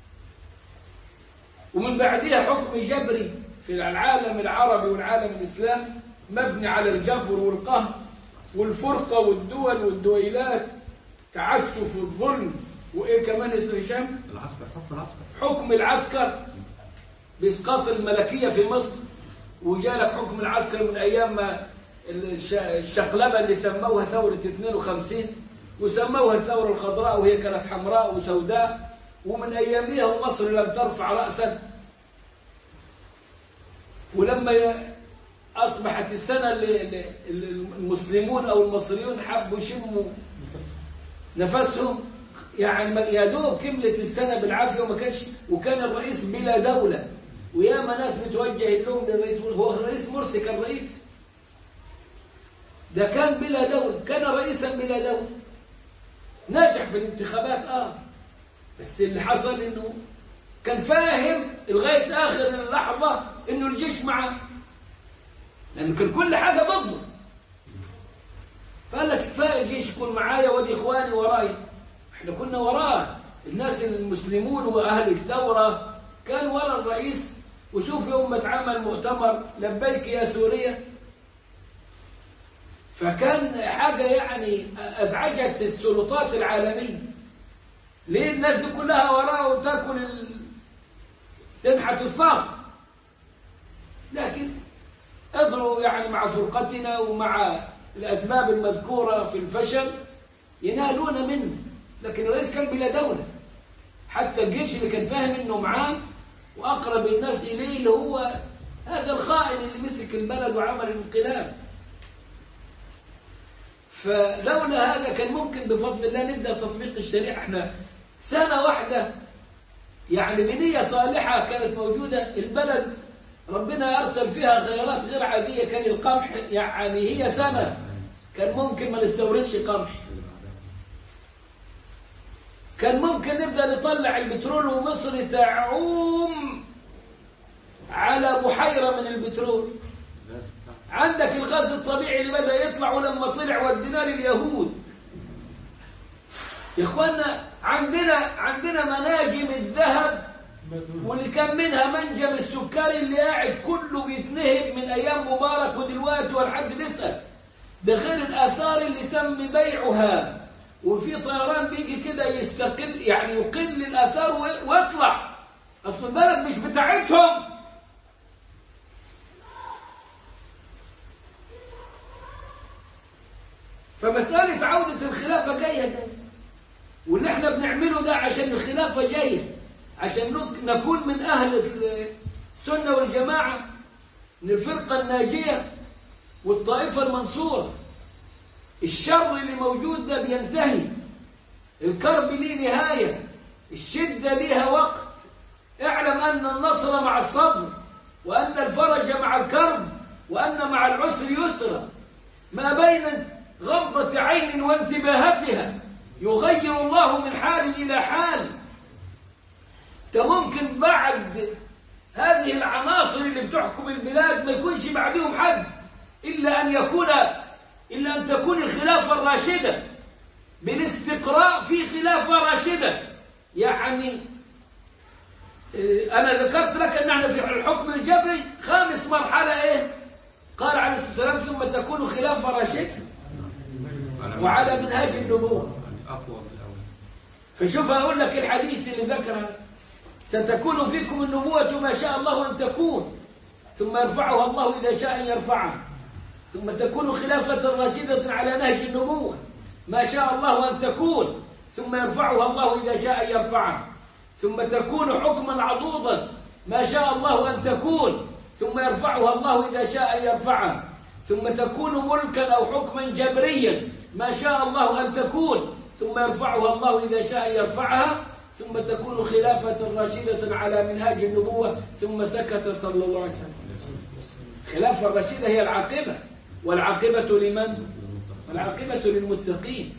ومن بعدها حكم جبري في العالم العربي والعالم الإسلامي مبني على الجبر والقهر والفرقة والدول والدويلات تعسف والظلم وإيه كمان اسمه هشام العسكر حكم العسكر حكم العسكر بإسقاط الملكية في مصر وجالك حكم العسكر من أيام ما الش- الشقلبة اللي سموها ثورة 52 وسموها الثورة الخضراء وهي كانت حمراء وسوداء ومن أيامها ومصر لم ترفع رأسا ولما ي- أصبحت السنة اللي اللي- اللي المسلمون أو المصريون حبوا يشموا نفسهم يعني ما- يا دوب كملت السنة بالعافية وما كانش وكان الرئيس بلا دولة وياما ناس بتوجه اللوم للرئيس هو الرئيس مرسي كان رئيس ده كان بلا دولة كان رئيسا بلا دولة ناجح في الانتخابات اه بس اللي حصل انه كان فاهم لغاية اخر لحظة انه الجيش معاه لانه كان كل حاجة ضده فقال لك كفاية الجيش يكون معايا ودي اخواني وراي احنا كنا وراه الناس المسلمون واهل الثورة كان ورا الرئيس وشوف يوم ما اتعمل مؤتمر لبيك يا سوريا فكان حاجة يعني أزعجت السلطات العالمية ليه الناس دي كلها وراه وتاكل ال... تنحت الفاق لكن قدروا يعني مع فرقتنا ومع الأسباب المذكورة في الفشل ينالون منه لكن الرئيس كان بلا دولة حتى الجيش اللي كان فاهم انه معاه وأقرب الناس إليه اللي هو هذا الخائن اللي مسك البلد وعمل الانقلاب فلولا هذا كان ممكن بفضل الله نبدأ تطبيق الشريعة احنا سنة واحدة يعني بنية صالحة كانت موجودة البلد ربنا أرسل فيها خيارات غير عادية كان القمح يعني هي سنة كان ممكن ما نستوردش قمح كان ممكن نبدأ نطلع البترول ومصر تعوم على بحيرة من البترول عندك الغاز الطبيعي اللي بدأ يطلع ولما طلع وديناه لليهود يا اخوانا عندنا عندنا مناجم الذهب واللي كان منها منجم السكري اللي قاعد كله بيتنهب من ايام مبارك ودلوقتي ولحد لسه ده غير الاثار اللي تم بيعها وفي طيران بيجي كده يستقل يعني يقل الاثار و- ويطلع اصل البلد مش بتاعتهم فمسألة عودة الخلافة جاية ده واللي احنا بنعمله ده عشان الخلافة جاية عشان نك- نكون من أهل السنة والجماعة من الفرقة الناجية والطائفة المنصورة الشر اللي موجود ده بينتهي الكرب ليه نهاية الشدة ليها وقت اعلم أن النصر مع الصبر وأن الفرج مع الكرب وأن مع العسر يسرا ما بين غضة عين وانتباهتها يغير الله من حال إلى حال ده ممكن بعد هذه العناصر اللي بتحكم البلاد ما يكونش بعدهم حد إلا أن يكون إلا أن تكون الخلافة الراشدة بالاستقراء في خلافة راشدة يعني إيه، أنا ذكرت لك أن احنا في الحكم الجبري خامس مرحلة إيه قال عليه الصلاة والسلام ثم تكون خلافة راشدة وعلى منهاج النبوة أقوى من الأول فشوف أقول لك الحديث اللي ذكره ستكون فيكم النبوة ما شاء الله أن تكون ثم يرفعها الله إذا شاء أن يرفعها ثم تكون خلافة راشدة على نهج النبوة ما شاء الله أن تكون ثم يرفعها الله إذا شاء أن يرفعها ثم تكون حكما عضوضا ما شاء الله أن تكون ثم يرفعها الله إذا شاء أن يرفعها ثم تكون ملكا أو حكما جبريا ما شاء الله أن تكون ثم يرفعها الله إذا شاء أن يرفعها ثم تكون خلافة راشدة على منهاج النبوة ثم سكت صلى الله عليه وسلم خلافة الرشيدة هي العاقبة والعاقبة لمن؟ العاقبة للمتقين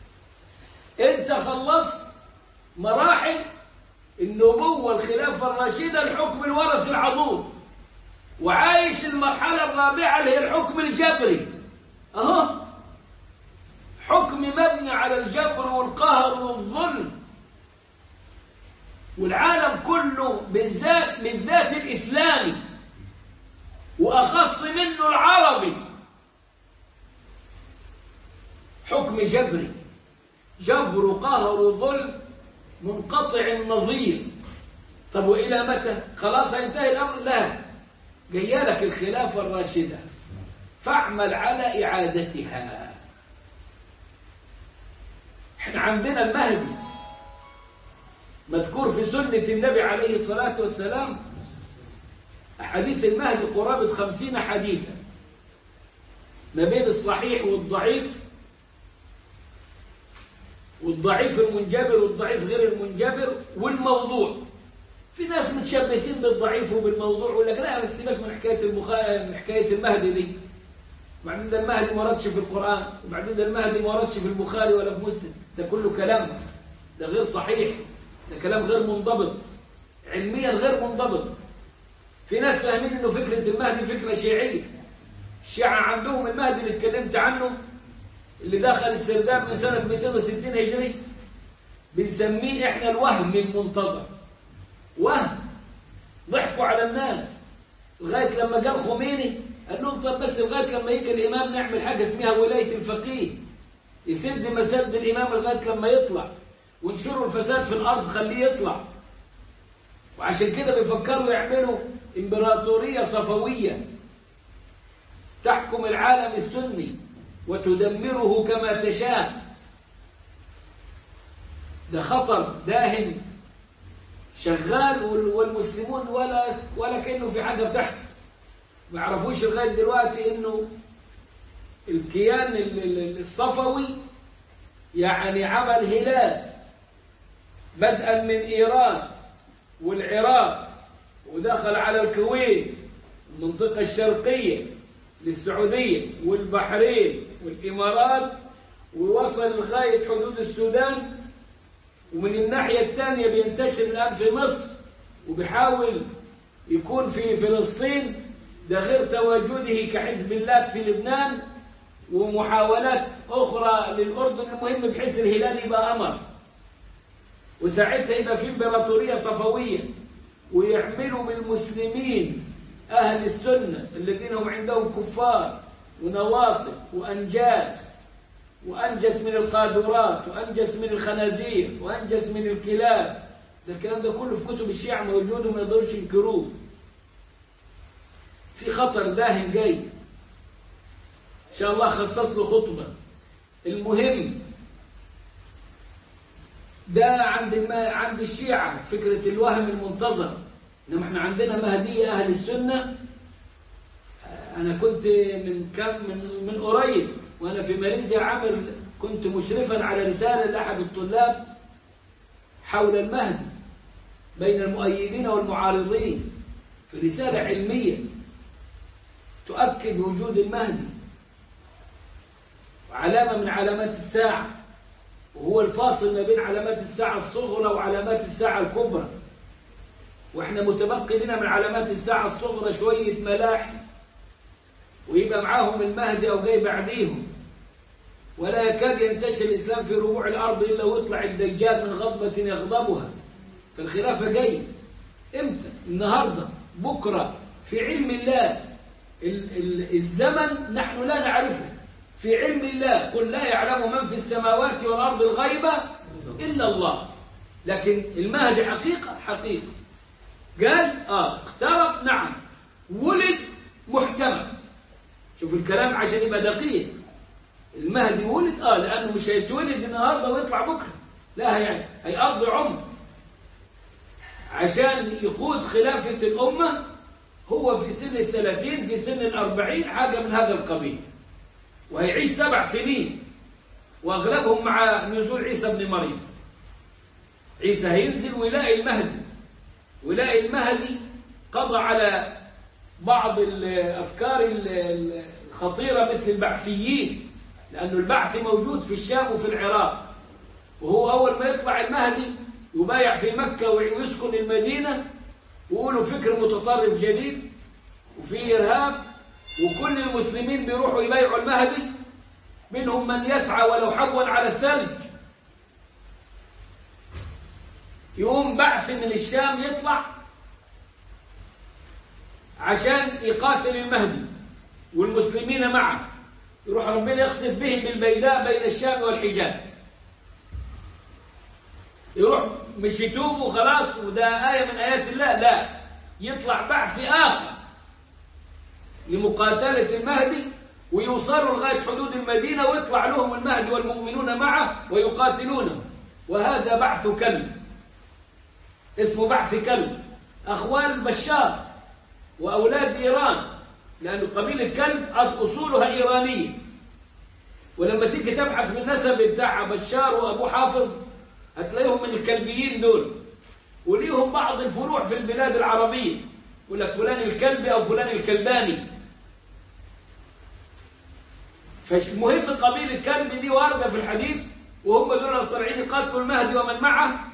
انت خلصت مراحل النبوة الخلافة الراشدة الحكم الورثي العضوض وعايش المرحلة الرابعة اللي هي الحكم الجبري اهو حكم مبني على الجبر والقهر والظلم والعالم كله بالذات بالذات الإسلامي وأخص منه العربي حكم جبري جبر قهر ظلم منقطع النظير طب وإلى متى خلاص هينتهي الأمر لا جايه لك الخلافة الراشدة فاعمل على إعادتها احنا عندنا المهدي مذكور في سنة النبي عليه الصلاة والسلام أحاديث المهدي قرابة خمسين حديثا ما بين الصحيح والضعيف والضعيف المنجبر والضعيف غير المنجبر والموضوع في ناس متشبثين بالضعيف وبالموضوع يقول لك لا بس سيبك من حكاية المخا... من حكاية المهدي دي وبعدين ده المهدي ما وردش في القرآن وبعدين ده المهدي ما وردش في البخاري ولا في مسلم ده كله كلام ده غير صحيح ده كلام غير منضبط علميا غير منضبط في ناس فاهمين انه فكرة المهدي فكرة شيعية الشيعة عندهم المهدي اللي اتكلمت عنه اللي دخل السرداب من سنة 260 هجري بنسميه احنا الوهم المنتظر وهم ضحكوا على الناس لغاية لما جاء خميني قال لهم طب بس لغاية لما يجي الإمام نعمل حاجة اسمها ولاية الفقيه يسد مسد الإمام لغاية لما يطلع وانشروا الفساد في الأرض خليه يطلع وعشان كده بيفكروا يعملوا إمبراطورية صفوية تحكم العالم السني وتدمره كما تشاء ده خطر داهم شغال وال- والمسلمون ولا ولا كأنه في حاجة تحت ما يعرفوش لغاية دلوقتي إنه الكيان ال- ال- الصفوي يعني عمل هلال بدءا من إيران والعراق ودخل على الكويت المنطقة الشرقية للسعودية والبحرين والإمارات ووصل لغاية حدود السودان ومن الناحية الثانية بينتشر الآن في مصر وبيحاول يكون في فلسطين ده غير تواجده كحزب الله في لبنان ومحاولات أخرى للأردن المهم بحيث الهلال يبقى أمر وساعتها يبقى في امبراطورية صفوية ويعملوا بالمسلمين أهل السنة الذين هم عندهم كفار ونواصب وأنجاس وأنجس من القاذورات وأنجس من الخنازير وأنجس من الكلاب ده الكلام ده كله في كتب الشيعة موجود وما يقدروش ينكروه في خطر داهم جاي إن شاء الله خصص له خطبة المهم ده عند ما عند الشيعة فكرة الوهم المنتظر إنما احنا عندنا مهدية أهل السنة أنا كنت من كم من, من قريب وأنا في ماليزيا عامل كنت مشرفا على رسالة لأحد الطلاب حول المهدي بين المؤيدين والمعارضين في رسالة علمية تؤكد وجود المهدي وعلامة من علامات الساعة وهو الفاصل ما بين علامات الساعة الصغرى وعلامات الساعة الكبرى واحنا متبقي لنا من علامات الساعة الصغرى شوية ملاحم ويبقى معاهم المهدي أو جاي بعديهم ولا يكاد ينتشر الإسلام في ربوع الأرض إلا ويطلع الدجال من غضبة يغضبها فالخلافة جاي إمتى؟ النهاردة بكرة في علم الله ال ال الزمن نحن لا نعرفه في علم الله قل لا يعلم من في السماوات والأرض الغيبة إلا الله لكن المهدي حقيقة حقيقة قال آه اقترب نعم ولد محتمل شوف الكلام عشان يبقى دقيق المهدي ولد اه لانه مش هيتولد النهارده ويطلع بكره لا يعني هيقضي عمر عشان يقود خلافه الامه هو في سن الثلاثين في سن الأربعين حاجه من هذا القبيل وهيعيش سبع سنين واغلبهم مع نزول عيسى ابن مريم عيسى هينزل ويلاقي المهدي ويلاقي المهدي قضى على بعض الافكار الخطيره مثل البعثيين لأن البعث موجود في الشام وفي العراق وهو أول ما يطلع المهدي يبايع في مكة ويسكن المدينة ويقولوا فكر متطرف جديد وفي إرهاب وكل المسلمين بيروحوا يبايعوا المهدي منهم من يسعى ولو حبوا على الثلج يقوم بعث من الشام يطلع عشان يقاتل المهدي والمسلمين معه يروح ربنا يخسف بهم بالبيداء بين الشام والحجاز يروح مش يتوب وخلاص وده آية من آيات الله لا يطلع بعث آخر لمقاتلة المهدي ويوصلوا لغاية حدود المدينة ويطلع لهم المهدي والمؤمنون معه ويقاتلونه وهذا بعث كلب اسمه بعث كلب أخوال بشار وأولاد إيران لأن قبيلة كلب أصولها إيرانية ولما تيجي تبحث في النسب بتاع بشار وأبو حافظ هتلاقيهم من الكلبيين دول وليهم بعض الفروع في البلاد العربية يقول لك فلان الكلبي أو فلان الكلباني فالمهم قبيلة كلب دي واردة في الحديث وهم دول الطالعين يقاتلوا المهدي ومن معه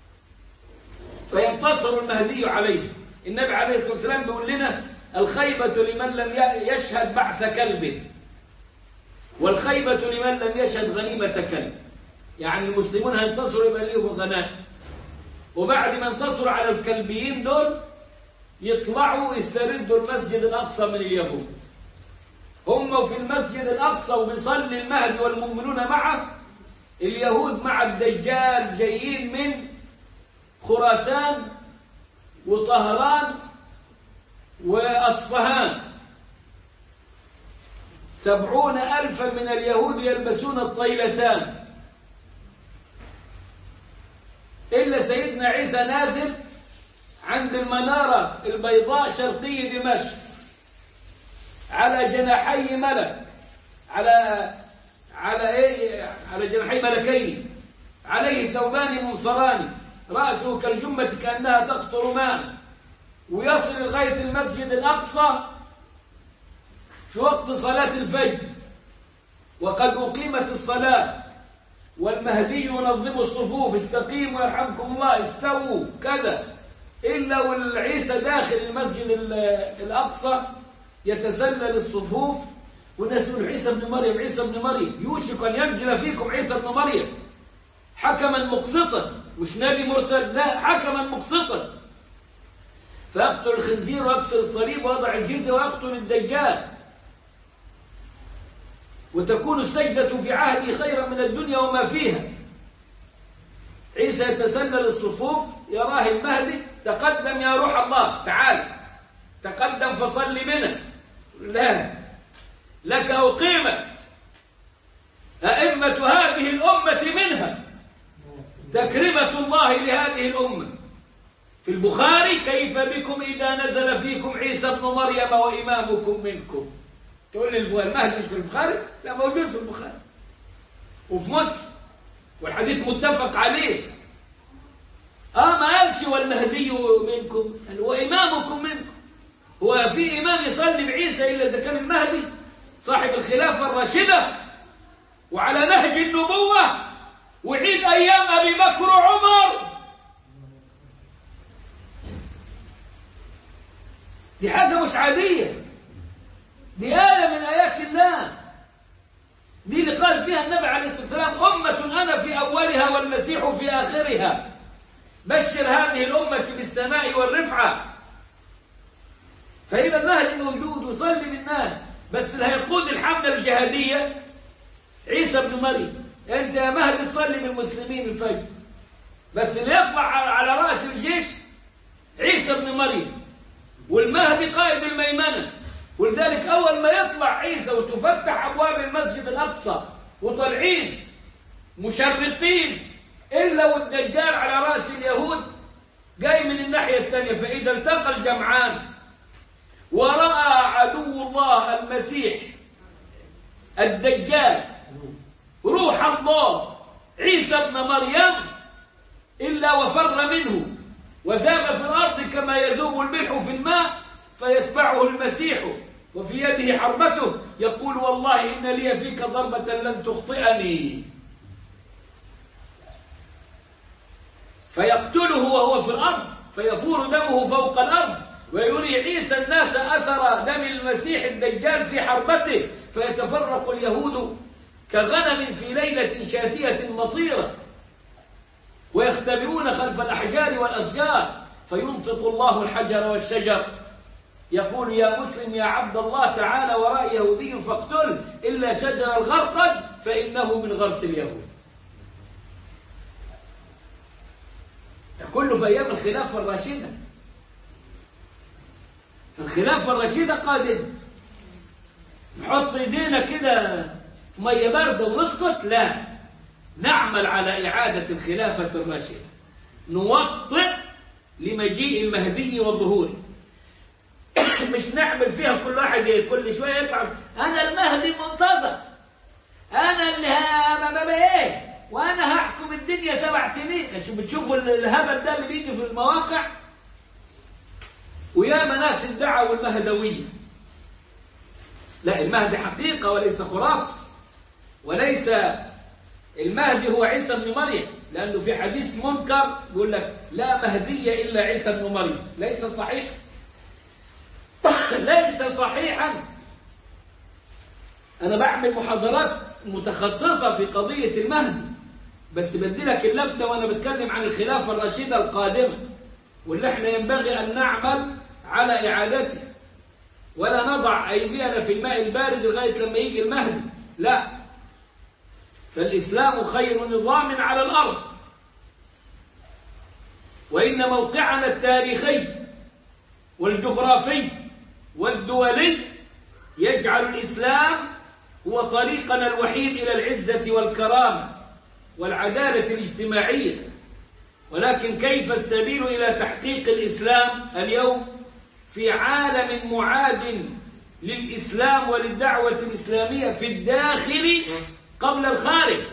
فينتصر المهدي عليه النبي عليه الصلاة والسلام بيقول لنا الخيبة لمن لم يشهد بعث كلب والخيبة لمن لم يشهد غنيمة كلب يعني المسلمون هينتصروا يبقى ليهم غنائم وبعد ما انتصروا على الكلبيين دول يطلعوا يستردوا المسجد الأقصى من اليهود هم في المسجد الأقصى وبيصلي المهدي والمؤمنون معه اليهود مع الدجال جايين من خراسان وطهران وأصفهان سبعون ألفا من اليهود يلبسون الطيلسان إلا سيدنا عيسى نازل عند المنارة البيضاء شرقي دمشق على جناحي ملك على على ايه على جناحي ملكين عليه ثوبان منصران رأسه كالجمة كأنها تقطر ماء ويصل لغاية المسجد الأقصى في وقت صلاة الفجر وقد أقيمت الصلاة والمهدي ينظم الصفوف استقيموا يرحمكم الله استووا كذا إلا والعيسى داخل المسجد ال- الأقصى يتسلل الصفوف والناس يقولوا عيسى ابن مريم عيسى ابن مريم يوشك أن ينزل فيكم عيسى ابن مريم حكما مقسطا مش نبي مرسل لا حكما مقسطا فيقتل الخنزير ويكسر الصليب ويضع الجلد ويقتل الدجال وتكون السجدة في عهدي خيرا من الدنيا وما فيها عيسى يتسلل الصفوف يراه المهدي تقدم يا روح الله تعال تقدم فصل بنا لا لك أقيمت أئمة هذه الأمة منها تكرمة الله لهذه الأمة في البخاري كيف بكم إذا نزل فيكم عيسى ابن مريم وإمامكم منكم تقول لي المهدي مش في البخاري لا موجود في البخاري وفي مسلم والحديث متفق عليه اه ما قالش والمهدي منكم قال وإمامكم منكم هو في إمام يصلي بعيسى إلا إذا كان المهدي صاحب الخلافة الراشدة وعلى نهج النبوة وعيد أيام أبي بكر وعمر دي حاجة مش عادية دي آية من آيات الله دي اللي قال فيها النبي عليه الصلاة والسلام أمة أنا في أولها والمسيح في آخرها بشر هذه الأمة بالسماء والرفعة فإذا المهدي موجود وصلي بالناس بس اللي هيقود الحملة الجهادية عيسى بن مريم أنت يا مهدي تصلي بالمسلمين الفجر بس اللي يطلع على رأس الجيش عيسى بن مريم والمهدي قائد الميمنة ولذلك أول ما يطلع عيسى وتفتح أبواب المسجد الأقصى وطالعين مشرقين إلا والدجال على رأس اليهود جاي من الناحية الثانية فإذا التقى الجمعان ورأى عدو الله المسيح الدجال روح الله عيسى ابن مريم إلا وفر منه وذاب في الأرض كما يذوب الملح في الماء فيتبعه المسيح وفي يده حربته يقول والله إن لي فيك ضربة لن تخطئني فيقتله وهو في الأرض فيفور دمه فوق الأرض ويري عيسى الناس أثر دم المسيح الدجال في حربته فيتفرق اليهود كغنم في ليلة شاتية مطيرة ويختبئون خلف الأحجار والأشجار فينطق الله الحجر والشجر يقول يا مسلم يا عبد الله تعالى وراء يهودي فاقتل إلا شجر الغرقد فإنه من غرس اليهود كله في أيام الخلافة الراشدة الخلافة الرشيدة قادمة نحط ايدينا كده في مية باردة ونسكت لا نعمل على إعادة الخلافة الراشدة نوطئ لمجيء المهدي وظهوره مش نعمل فيها كل واحد كل شوية يطلع أنا المهدي المنتظر أنا اللي ها إيه وأنا هحكم الدنيا سبع سنين شو بتشوفوا الهبل ده اللي بيجي في المواقع ويا ناس ادعوا المهدوية لا المهدي حقيقة وليس خرافة وليس المهدي هو عيسى بن مريم لأنه في حديث منكر يقول لك لا مهدي إلا عيسى بن مريم ليس صحيح ليس صحيحا أنا بعمل محاضرات متخصصة في قضية المهدي بس بدي لك اللبسة وأنا بتكلم عن الخلافة الرشيدة القادمة واللي احنا ينبغي أن نعمل على إعادته ولا نضع أيدينا في الماء البارد لغاية لما يجي المهدي لا فالإسلام خير نظام على الأرض وإن موقعنا التاريخي والجغرافي والدولي يجعل الإسلام هو طريقنا الوحيد إلى العزة والكرامة والعدالة الاجتماعية ولكن كيف السبيل إلى تحقيق الإسلام اليوم في عالم معاد للإسلام وللدعوة الإسلامية في الداخل قبل الخارج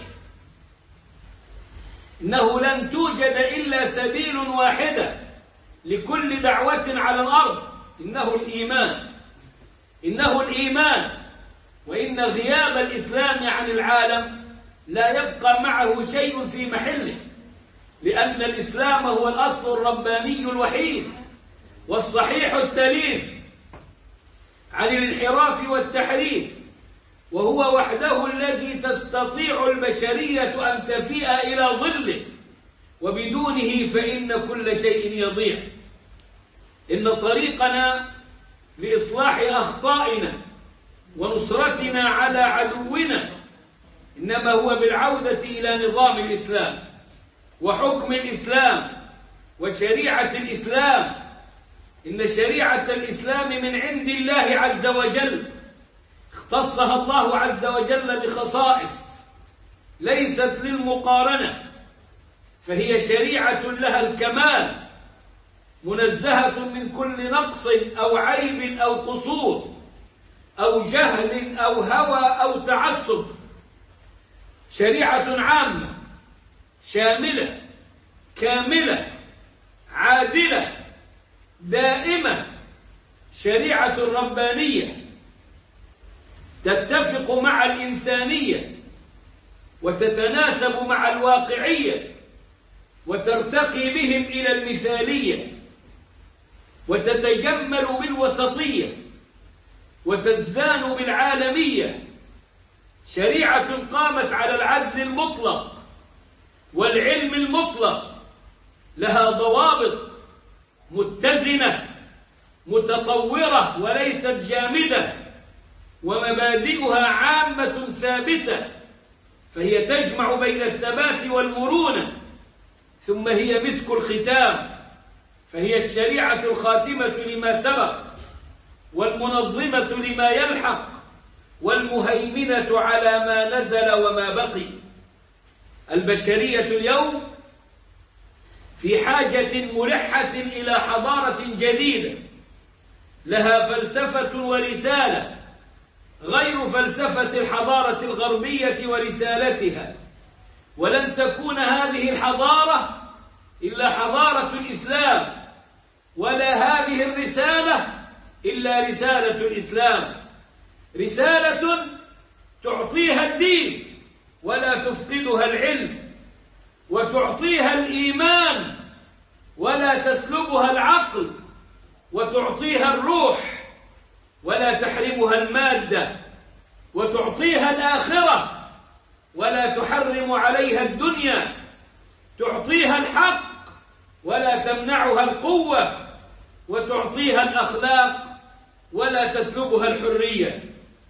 إنه لن توجد إلا سبيل واحدة لكل دعوة على الأرض إنه الإيمان إنه الإيمان وإن غياب الإسلام عن العالم لا يبقى معه شيء في محله لأن الإسلام هو الأصل الرباني الوحيد والصحيح السليم عن الانحراف والتحريف وهو وحده الذي تستطيع البشرية أن تفيء إلى ظله وبدونه فإن كل شيء يضيع إن طريقنا لإصلاح أخطائنا ونصرتنا على عدونا إنما هو بالعودة إلى نظام الإسلام وحكم الإسلام وشريعة الإسلام إن شريعة الإسلام من عند الله عز وجل اختصها الله عز وجل بخصائص ليست للمقارنة فهي شريعة لها الكمال منزهة من كل نقص أو عيب أو قصور أو جهل أو هوى أو تعصب شريعة عامة شاملة كاملة عادلة دائمة شريعة ربانية تتفق مع الإنسانية وتتناسب مع الواقعية وترتقي بهم إلى المثالية وتتجمل بالوسطية وتزدان بالعالمية شريعة قامت على العدل المطلق والعلم المطلق لها ضوابط متزنة متطورة وليست جامدة ومبادئها عامة ثابتة فهي تجمع بين الثبات والمرونة ثم هي مسك الختام فهي الشريعة الخاتمة لما سبق والمنظمة لما يلحق والمهيمنة على ما نزل وما بقي البشرية اليوم في حاجة ملحة إلى حضارة جديدة لها فلسفة ورسالة غير فلسفة الحضارة الغربية ورسالتها ولن تكون هذه الحضارة إلا حضارة الإسلام ولا هذه الرسالة إلا رسالة الإسلام رسالة تعطيها الدين ولا تفقدها العلم وتعطيها الإيمان ولا تسلبها العقل وتعطيها الروح ولا تحرمها المادة وتعطيها الآخرة ولا تحرم عليها الدنيا تعطيها الحق ولا تمنعها القوة وتعطيها الأخلاق ولا تسلبها الحرية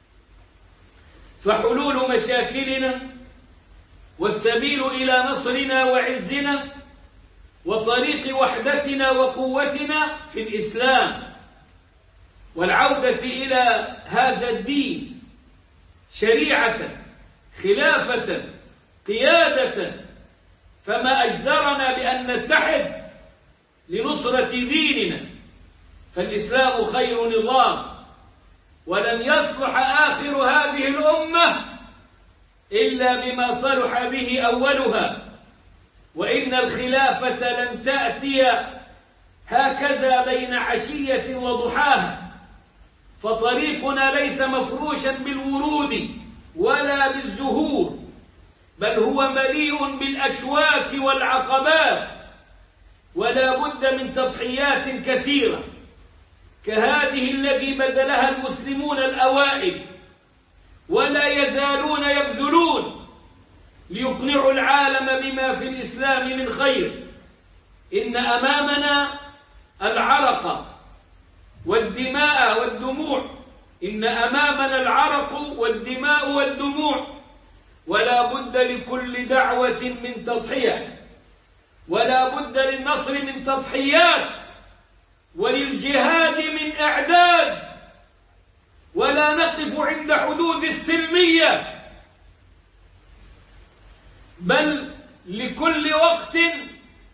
فحلول مشاكلنا والسبيل إلى نصرنا وعزنا وطريق وحدتنا وقوتنا في الإسلام والعودة إلى هذا الدين شريعة خلافة قيادة فما أجدرنا بأن نتحد لنصرة ديننا فالإسلام خير نظام ولن يصلح آخر هذه الأمة إلا بما صلح به أولها وإن الخلافة لن تأتي هكذا بين عشية وضحاها فطريقنا ليس مفروشا بالورود ولا بالزهور بل هو مليء بالأشواك والعقبات ولا بد من تضحيات كثيرة كهذه التي بذلها المسلمون الأوائل ولا يزالون يبذلون ليقنعوا العالم بما في الإسلام من خير إن أمامنا العرق والدماء والدموع إن أمامنا العرق والدماء والدموع ولا بد لكل دعوة من تضحية ولا بد للنصر من تضحيات وللجهاد من إعداد ولا نقف عند حدود السلمية بل لكل وقت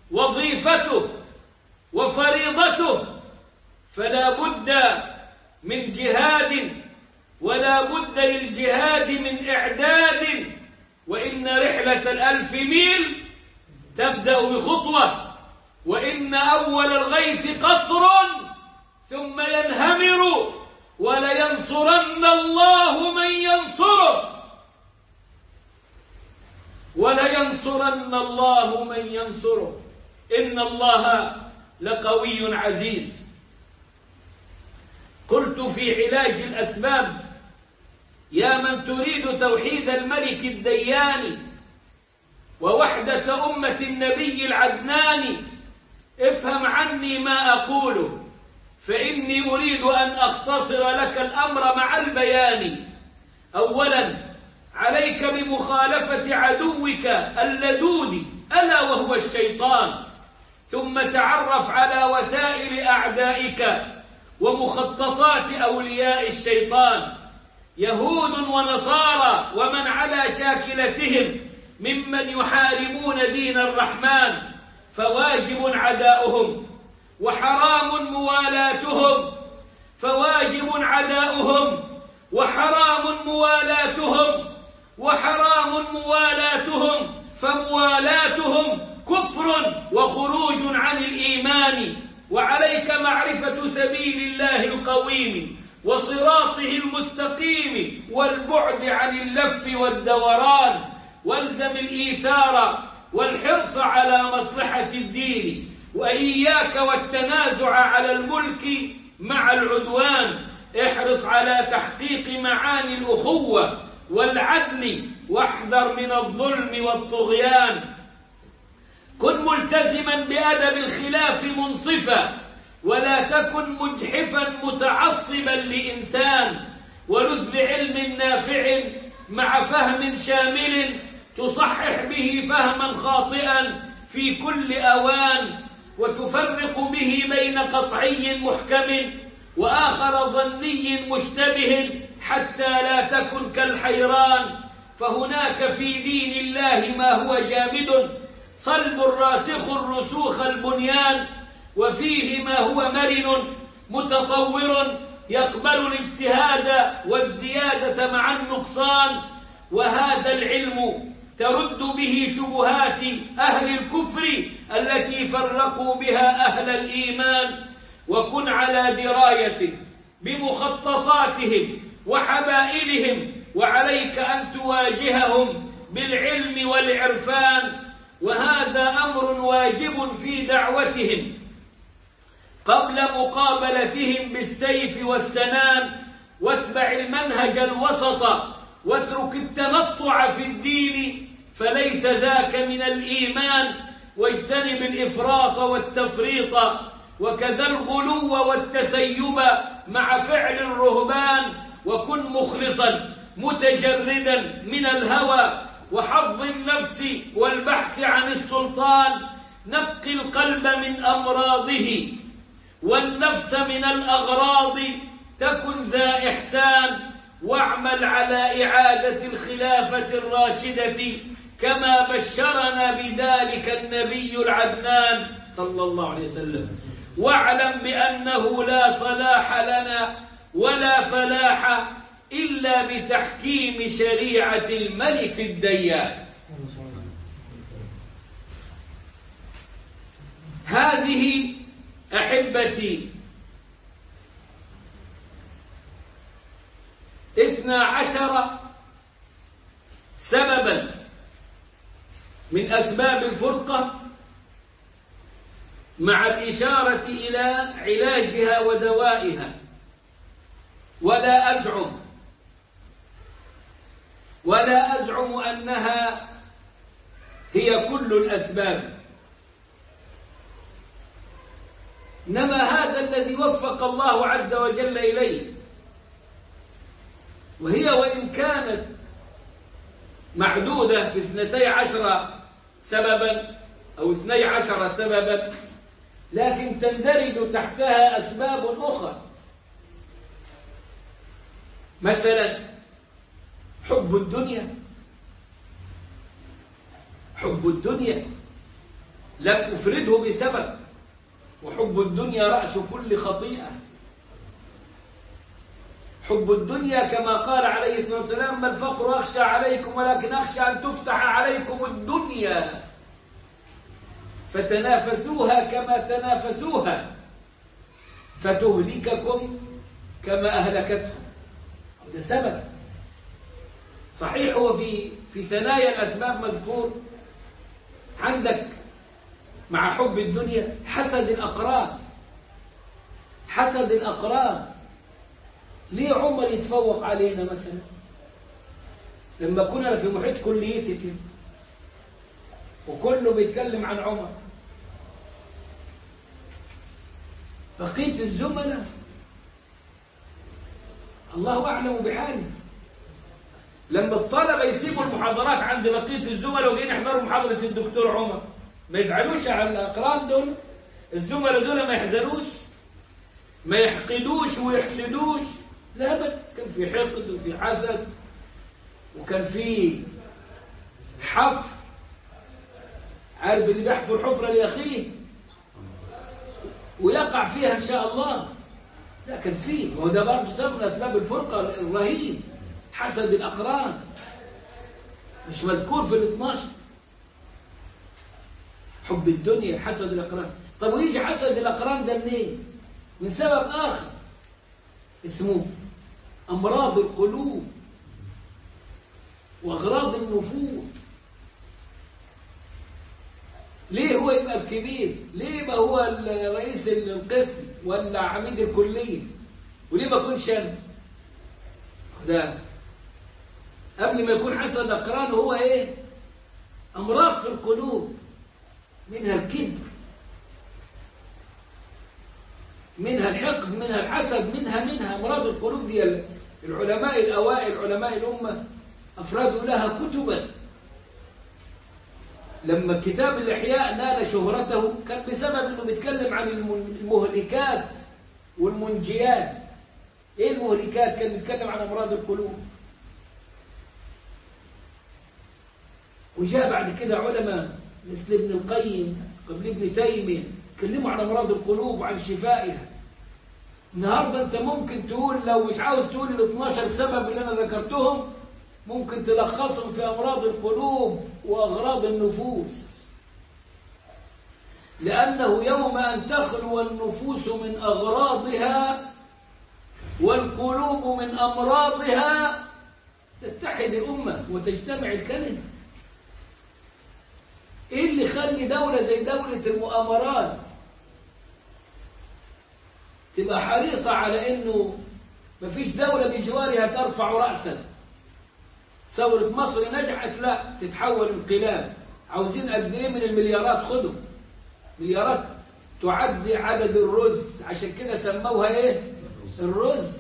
وظيفته وفريضته فلا بد من جهاد ولا بد للجهاد من إعداد وإن رحلة الألف ميل تبدأ بخطوة وإن أول الغيث قطر ثم ينهمر ولينصرن الله من ينصره ولينصرن الله من ينصره إن الله لقوي عزيز قلت في علاج الأسباب يا من تريد توحيد الملك الديان ووحدة أمة النبي العدنان افهم عني ما أقوله فإني أريد أن أختصر لك الأمر مع البيان أولا عليك بمخالفة عدوك اللدود ألا وهو الشيطان ثم تعرف على وسائل أعدائك ومخططات أولياء الشيطان يهود ونصارى ومن على شاكلتهم ممن يحاربون دين الرحمن فواجب عداؤهم وحرام موالاتهم فواجب عداؤهم وحرام موالاتهم وحرام موالاتهم فموالاتهم كفر وخروج عن الإيمان وعليك معرفة سبيل الله القويم وصراطه المستقيم والبعد عن اللف والدوران والزم الإيثار والحرص على مصلحة الدين وإياك والتنازع على الملك مع العدوان احرص على تحقيق معاني الأخوة والعدل واحذر من الظلم والطغيان كن ملتزما بأدب الخلاف منصفا ولا تكن مجحفا متعصبا لإنسان ولذ بعلم نافع مع فهم شامل تصحح به فهما خاطئا في كل أوان وتفرق به بين قطعي محكم وآخر ظني مشتبه حتى لا تكن كالحيران فهناك في دين الله ما هو جامد صلب راسخ رسوخ البنيان وفيه ما هو مرن متطور يقبل الاجتهاد والزيادة مع النقصان وهذا العلم ترد به شبهات أهل الكفر التي فرقوا بها أهل الإيمان وكن على دراية بمخططاتهم وحبائلهم وعليك أن تواجههم بالعلم والعرفان وهذا أمر واجب في دعوتهم قبل مقابلتهم بالسيف والسنان واتبع المنهج الوسط واترك التنطع في الدين فليس ذاك من الإيمان واجتنب الإفراط والتفريط وكذا الغلو والتسيب مع فعل الرهبان وكن مخلصا متجردا من الهوى وحظ النفس والبحث عن السلطان نقي القلب من أمراضه والنفس من الأغراض تكن ذا إحسان واعمل على إعادة الخلافة الراشدة كما بشرنا بذلك النبي العدنان صلى الله عليه وسلم واعلم بأنه لا صلاح لنا ولا فلاح إلا بتحكيم شريعة الملك الديان هذه أحبتي اثنا عشر سببا من أسباب الفرقة مع الإشارة إلى علاجها ودوائها ولا أزعم ولا أزعم أنها هي كل الأسباب إنما هذا الذي وفق الله عز وجل إليه وهي وإن كانت معدودة في اثنتي عشر سببا أو اثني عشر سببا لكن تندرج تحتها أسباب أخرى مثلا حب الدنيا حب الدنيا لم أفرده بسبب وحب الدنيا رأس كل خطيئة حب الدنيا كما قال عليه الصلاة والسلام ما الفقر أخشى عليكم ولكن أخشى أن تفتح عليكم الدنيا فتنافسوها كما تنافسوها فتهلككم كما أهلكتهم هذا سبب صحيح هو في في ثنايا الأسباب مذكور عندك مع حب الدنيا حسد الأقران حسد الأقران ليه عمر يتفوق علينا مثلا لما كنا في محيط كليتي كده وكله بيتكلم عن عمر بقية الزملاء الله أعلم بحاله لما الطلبة يسيبوا المحاضرات عند بقية الزملاء وجايين يحضروا محاضرة الدكتور عمر ما يزعلوش على الأقران دول الزملاء دول ما يحزنوش ما يحقدوش ويحسدوش لا بس كان في حقد وفي حسد وكان في حفر عارف اللي بيحفر حفرة لأخيه ويقع فيها إن شاء الله لا كان فيه وهو ده برضه سبب من أسباب الفرقة الرهيب حسد الأقران مش مذكور في الاثناشر حب الدنيا حسد الأقران طب ويجي حسد الأقران ده منين من سبب آخر اسمه أمراض القلوب وأغراض النفوس ليه هو يبقى الكبير ليه يبقى هو رئيس القسم ولا عميد الكلية وليه ما يكونش أنا ده قبل ما يكون حسد أقران هو إيه أمراض في القلوب منها الكبر منها الحقد منها الحسد منها منها أمراض القلوب دي العلماء الأوائل علماء الأمة أفردوا لها كتبا لما كتاب الإحياء نال شهرته كان بسبب أنه بيتكلم عن المهلكات والمنجيات إيه المهلكات كان بيتكلم عن أمراض القلوب وجاء بعد كده علماء مثل ابن القيم قبل ابن تيمية تكلموا عن أمراض القلوب وعن شفائها النهاردة أنت ممكن تقول لو مش عاوز تقول ال 12 سبب اللي أنا ذكرتهم ممكن تلخصهم في أمراض القلوب وأغراض النفوس لأنه يوم أن تخلو النفوس من أغراضها والقلوب من أمراضها تتحد الأمة وتجتمع الكلمة إيه اللي يخلي دولة زي دولة المؤامرات تبقى حريصة على إنه مفيش دولة بجوارها ترفع رأسا ثورة مصر نجحت لا تتحول انقلاب عاوزين قد ايه من المليارات خدوا مليارات تعدي عدد الرز عشان كده سموها ايه الرز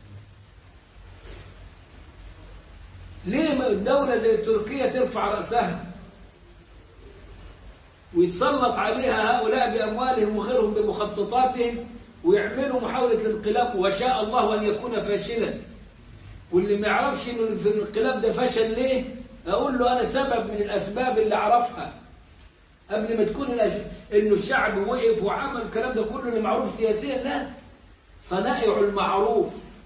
ليه دولة زي تركيا ترفع رأسها ويتسلط عليها هؤلاء بأموالهم وغيرهم بمخططاتهم ويعملوا محاولة الانقلاب وشاء الله أن يكون فاشلا واللي ما يعرفش انه في الانقلاب ده فشل ليه اقول له انا سبب من الاسباب اللي اعرفها قبل ما تكون الأش... انه الشعب وقف وعمل الكلام ده كله اللي معروف سياسيا لا صنائع المعروف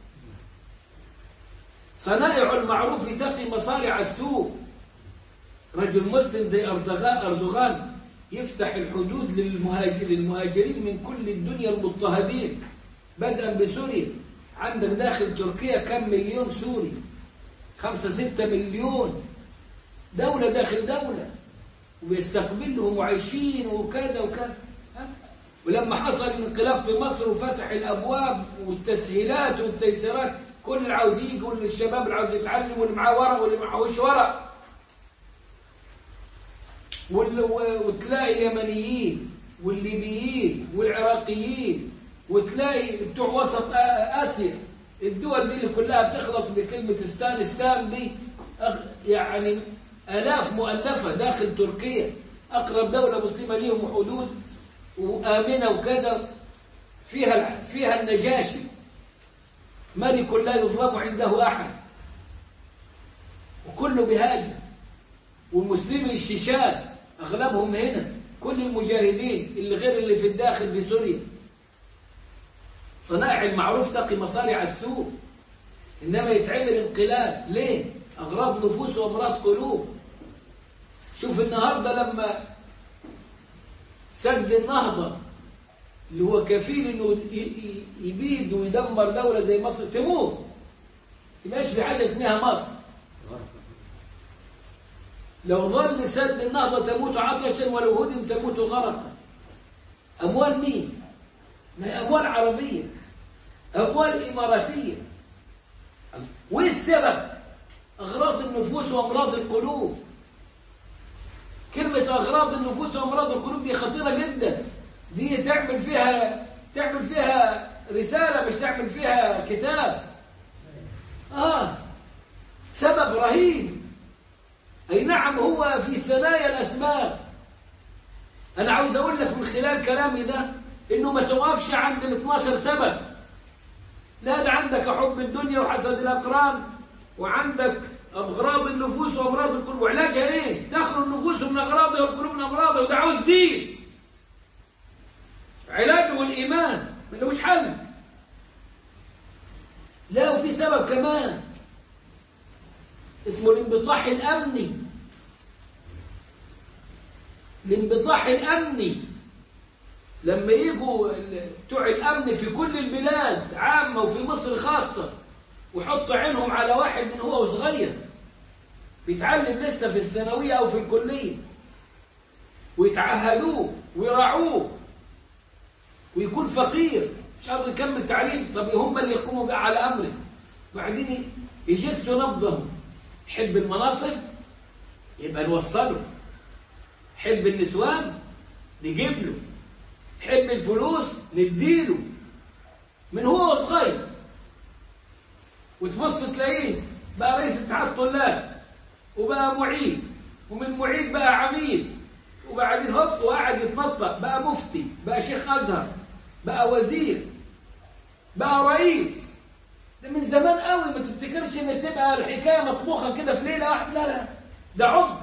صنائع المعروف يتقي مصارع السوء رجل مسلم زي أردغان, أردوغان يفتح الحدود للمهاجر للمهاجرين من كل الدنيا المضطهدين بدءا بسوريا عندك داخل تركيا كم مليون سوري خمسة ستة مليون دولة داخل دولة وبيستقبلهم وعايشين وكذا وكذا ولما حصل الانقلاب في مصر وفتح الأبواب والتسهيلات والتيسيرات كل اللي عاوز يجي واللي الشباب اللي عاوز يتعلم واللي معاه ورق واللي معهوش ورق وتلاقي اليمنيين والليبيين والعراقيين وتلاقي بتوع وسط آسيا الدول دي اللي كلها بتخلص بكلمة ستان دي يعني آلاف مؤلفة داخل تركيا أقرب دولة مسلمة ليهم حدود وآمنة وكذا فيها فيها النجاشي ملك لا يظلم عنده أحد وكله بهاجة والمسلمين الشيشان أغلبهم هنا كل المجاهدين اللي غير اللي في الداخل في سوريا صنائع المعروف تقي مصارع السوء إنما يتعمل انقلاب ليه؟ أغراض نفوس وأمراض قلوب شوف النهاردة لما سد النهضة اللي هو كفيل انه ي- ي- يبيد ويدمر دولة زي مصر تموت يبقاش في حاجة اسمها مصر لو ظل سد النهضة تموت عطشا ولو هدم تموت غرقا أموال مين؟ ما هي أموال عربية أموال إماراتية وإيه السبب؟ أغراض النفوس وأمراض القلوب كلمة أغراض النفوس وأمراض القلوب دي خطيرة جدا دي تعمل فيها تعمل فيها رسالة مش تعمل فيها كتاب آه سبب رهيب أي نعم هو في ثنايا الأسباب أنا عاوز أقول لك من خلال كلامي ده إنه ما توقفش عند ال 12 سبب لا ده عندك حب الدنيا وحسد الأقران وعندك أغراض النفوس وأمراض القلوب وعلاجها إيه؟ تخلو النفوس من أغراضها والقلوب من أمراضها وده عاوز دين علاجه الإيمان ملوش حل لا وفي سبب كمان اسمه الانبطاح الأمني الانبطاح الأمني لما يجوا ال- بتوع الأمن في كل البلاد عامة وفي مصر خاصة ويحطوا عينهم على واحد من هو صغير بيتعلم لسه في الثانوية أو في الكلية ويتعهدوه ويراعوه ويكون فقير مش قادر يكمل تعليم طب هم اللي يقوموا بقى على أمره وبعدين يجسوا نبضهم يحب المناصب يبقى نوصله يحب النسوان نجيب له يحب الفلوس نديله من هو صغير وتبص تلاقيه بقى رئيس اتحاد طلاب وبقى معيد ومن معيد بقى عميد وبعدين هوب وقعد يتنطق بقى مفتي بقى شيخ ازهر بقى وزير بقى رئيس ده من زمان قوي ما تفتكرش ان تبقى الحكايه مطبوخه كده في ليله واحده لا لا ده عمر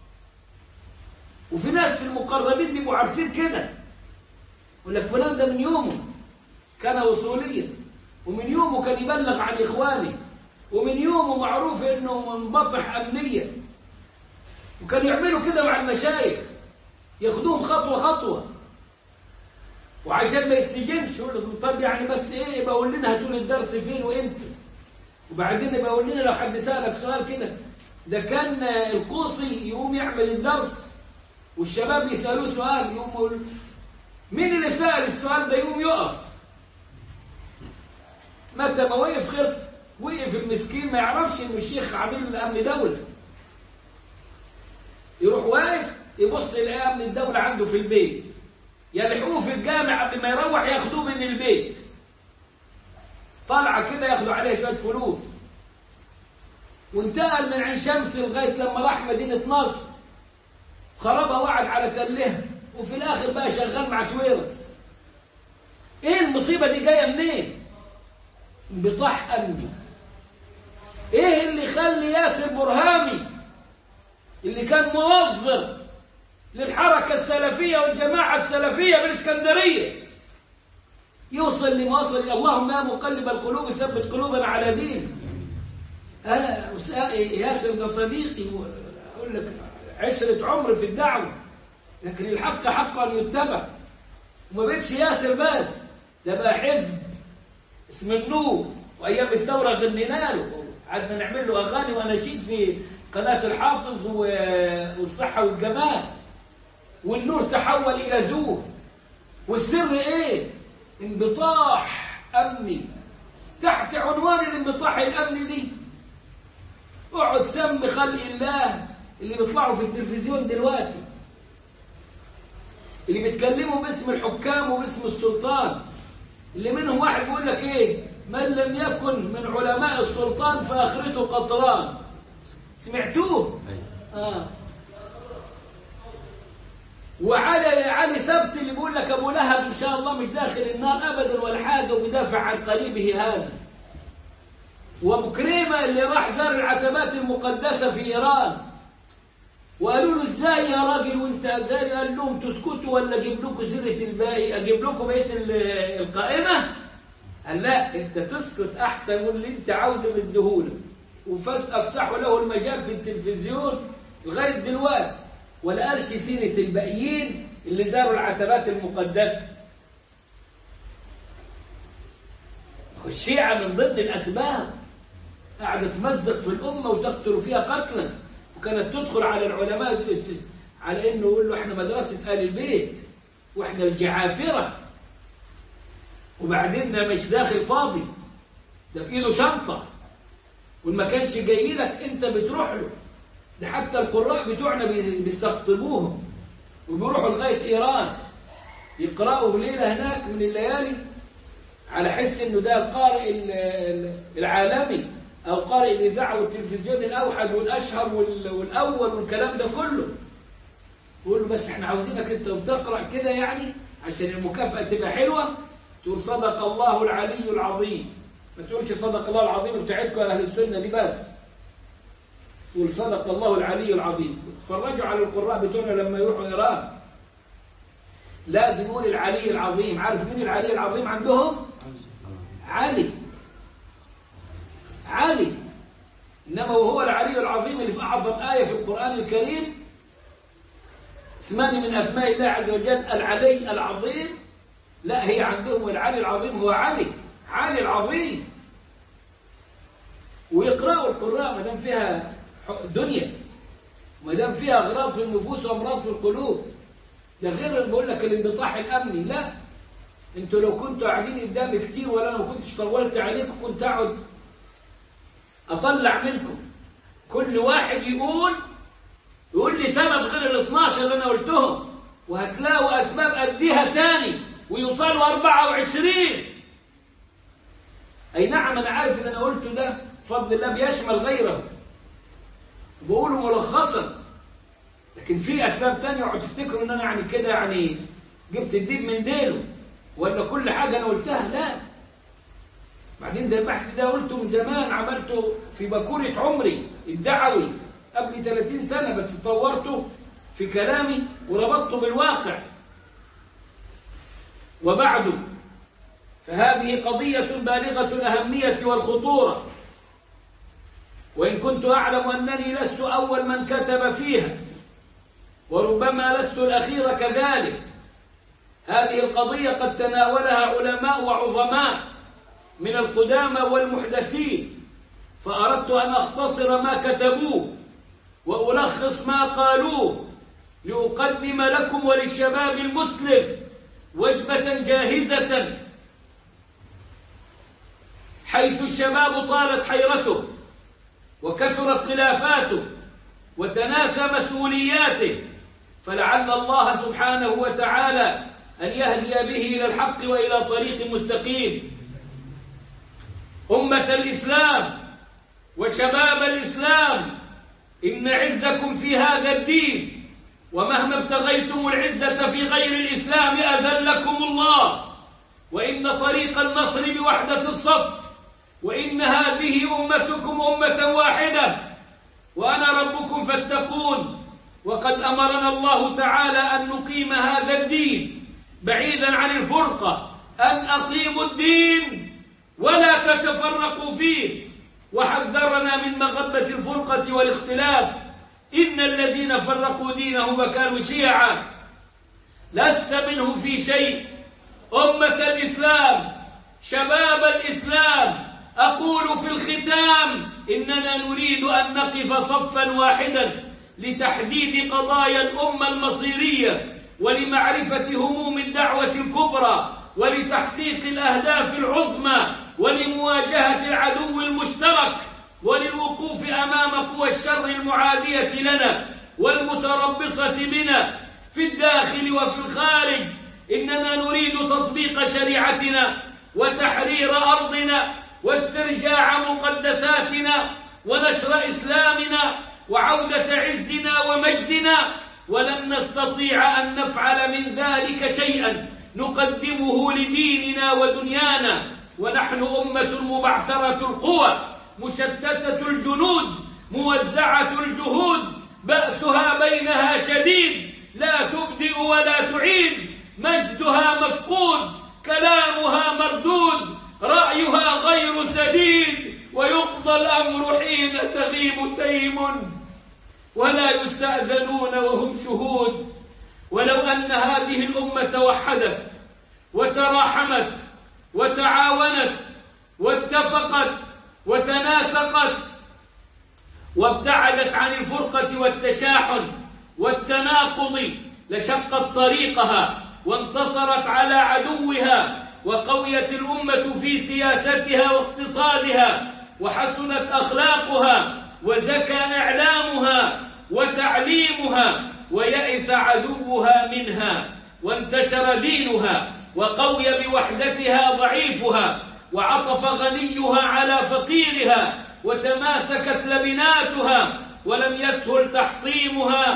وفي ناس في المقربين بيبقوا عارفين كده يقول لك فلان ده من يومه كان وصوليا ومن يومه كان يبلغ عن اخوانه ومن يومه معروف انه منبطح امنيا وكانوا يعملوا كده مع المشايخ ياخدوهم خطوه خطوه وعشان ما يتسجنش يقول لك طب يعني بس ايه يبقى قول لنا هاتوا لي الدرس فين وامتى وبعدين يبقى قول لنا لو حد سالك سؤال كده ده كان القوصي يقوم يعمل الدرس والشباب يسالوه سؤال يقوم يقول مين اللي سال السؤال ده يقوم يقف متى ما وقف خلص وقف المسكين ما يعرفش ان الشيخ عامل امن دوله يروح واقف يبص يلاقي امن الدوله عنده في البيت يلحقوه في الجامع قبل ما يروح ياخدوه من البيت طلعة كده ياخدوا عليه شوية فلوس وانتقل من عين شمس لغاية لما راح مدينة نصر خربها وقعد على تلها وفي الآخر بقى شغال مع شويرس ايه المصيبة دي جاية منين؟ انبطاح أمني ايه اللي يخلي ياسر برهامي اللي كان موظف للحركة السلفية والجماعة السلفية بالإسكندرية يوصل لما وصل اللهم يا مقلب القلوب ثبت قلوبنا على دينك أنا ياسر ده صديقي أقول لك عشرة عمر في الدعوة لكن الحق حق أن يتبع وما بقتش ياسر بس ده بقى حزب اسم النور وأيام الثورة غنينا له قعدنا نعمل له أغاني وأناشيد في قناة الحافظ والصحة والجمال والنور تحول إلى زور والسر إيه؟ انبطاح أمني تحت عنوان الانبطاح الأمني دي اقعد سم خلق الله اللي بيطلعوا في التلفزيون دلوقتي اللي بيتكلموا باسم الحكام وباسم السلطان اللي منهم واحد بيقول لك ايه من لم يكن من علماء السلطان فاخرته قطران سمعتوه آه. وعلي علي ثبت اللي بيقول لك ابو لهب ان شاء الله مش داخل النار ابدا ولا حاجه وبيدافع عن قريبه هذا وابو كريمه اللي راح زار العتبات المقدسه في ايران وقالوا له ازاي يا راجل وانت ازاي قال لهم تسكتوا ولا اجيب لكم سيره الباقي اجيب لكم بقيه ال- القائمه قال لا انت تسكت احسن واللي انت عاوزه مديهولك وافسحوا له المجال في التلفزيون لغايه دلوقتي ولا قالش سيره الباقيين اللي داروا العتبات المقدسه الشيعة من ضمن الأسباب قاعدة تمزق في الأمة وتقتل فيها قتلا وكانت تدخل على العلماء ت- على إنه يقول له إحنا مدرسة آل البيت وإحنا الجعافرة وبعدين ده مش داخل فاضي ده في إيده شنطة وما كانش جاي لك أنت بتروح له ده حتى القراء بتوعنا بي- بيستقطبوهم وبيروحوا لغاية إيران يقرأوا ليلة هناك من الليالي على حس انه ده القارئ ال- ال- العالمي او قارئ الاذاعه والتلفزيون الاوحد والاشهر وال- والاول والكلام ده كله يقول له بس احنا عاوزينك انت بتقرا كده يعني عشان المكافاه تبقى حلوه تقول صدق الله العلي العظيم ما تقولش صدق الله العظيم بتاعتكم يا اهل السنه دي بس تقول صدق الله العلي العظيم اتفرجوا على القراء بتوعنا لما يروحوا ايران لازم يقول العلي العظيم عارف مين العلي العظيم عندهم علي علي إنما وهو العلي العظيم اللي في أعظم آية في القرآن الكريم اسمان من أسماء الله عز وجل العلي العظيم لا هي عندهم العلي العظيم هو علي علي العظيم ويقرأوا القراء ما دام فيها ح- دنيا ما دام فيها أغراض في النفوس وأمراض في القلوب ده غير اللي بقول لك الانبطاح الأمني لا انتوا لو كنتوا قاعدين قدامي كتير ولا انا ما كنتش طولت عليكم كنت اقعد اطلع منكم كل واحد يقول يقول لي سبب غير ال 12 اللي انا قلتهم وهتلاقوا اسباب اديها تاني ويوصلوا 24 اي نعم انا عارف اللي انا قلته ده بفضل الله بيشمل غيره بقوله ملخصا لكن في اسباب تانية اوعوا تفتكروا ان انا يعني كده يعني جبت الديب من ديله ولا كل حاجة أنا قلتها لا بعدين ده البحث ده قلته من زمان عملته في بكورة عمري الدعوي قبل 30 سنة بس طورته في كلامي وربطته بالواقع وبعد فهذه قضية بالغة الأهمية والخطورة وإن كنت أعلم أنني لست أول من كتب فيها وربما لست الأخير كذلك هذه القضية قد تناولها علماء وعظماء من القدامى والمحدثين فأردت أن أختصر ما كتبوه وألخص ما قالوه لأقدم لكم وللشباب المسلم وجبة جاهزة حيث الشباب طالت حيرته وكثرت خلافاته وتناسى مسؤولياته فلعل الله سبحانه وتعالى أن يهدي به إلى الحق وإلى طريق مستقيم أمة الإسلام وشباب الإسلام إن عزكم في هذا الدين ومهما ابتغيتم العزة في غير الإسلام أذلكم الله وإن طريق النصر بوحدة الصف وإن هذه أمتكم أمة واحدة وأنا ربكم فاتقون وقد أمرنا الله تعالى أن نقيم هذا الدين بعيدا عن الفرقة أن أقيموا الدين ولا تتفرقوا فيه وحذرنا من مغبة الفرقة والاختلاف إن الذين فرقوا دينهم وكانوا شيعا لست منهم في شيء أمة الإسلام شباب الإسلام أقول في الختام إننا نريد أن نقف صفا واحدا لتحديد قضايا الأمة المصيرية ولمعرفة هموم الدعوة الكبرى ولتحقيق الأهداف العظمى ولمواجهة العدو المشترك وللوقوف أمام قوى الشر المعادية لنا والمتربصة بنا في الداخل وفي الخارج إننا نريد تطبيق شريعتنا وتحرير أرضنا واسترجاع مقدساتنا ونشر إسلامنا وعودة عزنا ومجدنا ولن نستطيع أن نفعل من ذلك شيئا نقدمه لديننا ودنيانا ونحن أمة مبعثرة القوى مشتتة الجنود موزعة الجهود بأسها بين بينها شديد لا تبدئ ولا تعيد مجدها مفقود كلامها مردود رأيها غير سديد ويقضى الأمر حين تغيب تيم ولا يستأذنون وهم شهود ولو أن هذه الأمة توحدت وتراحمت وتعاونت واتفقت وتناسقت وابتعدت عن الفرقة والتشاحن والتناقض لشقت طريقها وانتصرت على عدوها وقويت الأمة في سياستها واقتصادها وحسنت أخلاقها وزكى إعلامها وتعليمها ويئس عدوها منها وانتشر دينها وقوي بوحدتها ضعيفها وعطف غنيها على فقيرها وتماسكت لبناتها ولم يسهل تحطيمها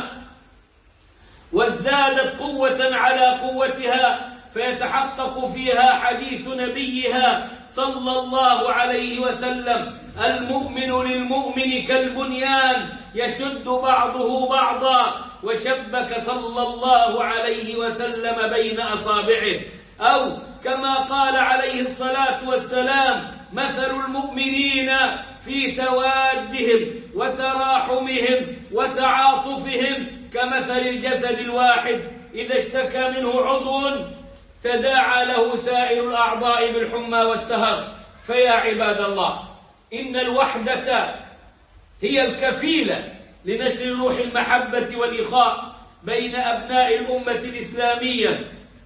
وازدادت قوة على قوتها فيتحقق فيها حديث نبيها صلى الله عليه وسلم المؤمن للمؤمن كالبنيان يشد بعضه بعضا وشبك صلى الله عليه وسلم بين أصابعه أو كما قال عليه الصلاة والسلام مثل المؤمنين في توادهم وتراحمهم وتعاطفهم كمثل الجسد الواحد إذا اشتكى منه عضو تداعى له سائر الأعضاء بالحمى والسهر فيا عباد الله إن الوحدة هي الكفيلة لنشر روح المحبة والإخاء بين أبناء الأمة الإسلامية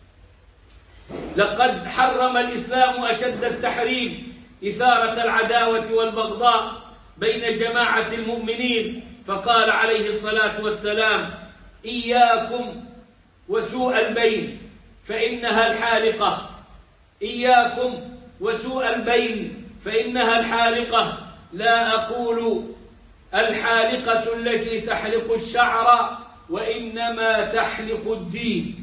لقد حرم الإسلام أشد التحريم إثارة العداوة والبغضاء بين جماعة المؤمنين فقال عليه الصلاة والسلام إياكم وسوء البين فإنها الحالقة إياكم وسوء البين فإنها الحالقة لا أقول الحالقة التي تحلق الشعر وإنما تحلق الدين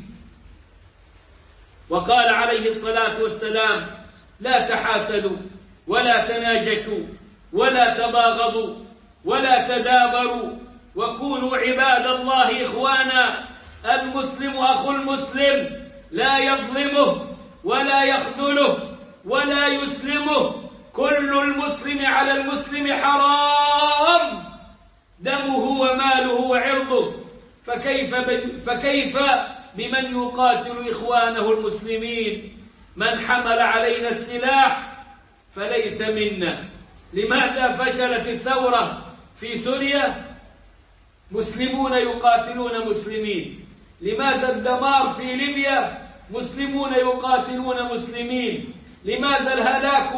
وقال عليه الصلاة والسلام لا تحاسدوا ولا تناجشوا ولا تباغضوا ولا تدابروا وكونوا عباد الله إخوانا المسلم أخو المسلم لا يظلمه ولا يخذله ولا يسلمه كل المسلم على المسلم حرام دمه وماله وعرضه فكيف, فكيف بمن يقاتل إخوانه المسلمين من حمل علينا السلاح فليس منا لماذا فشلت الثورة في سوريا مسلمون يقاتلون مسلمين لماذا الدمار في ليبيا مسلمون يقاتلون مسلمين لماذا الهلاك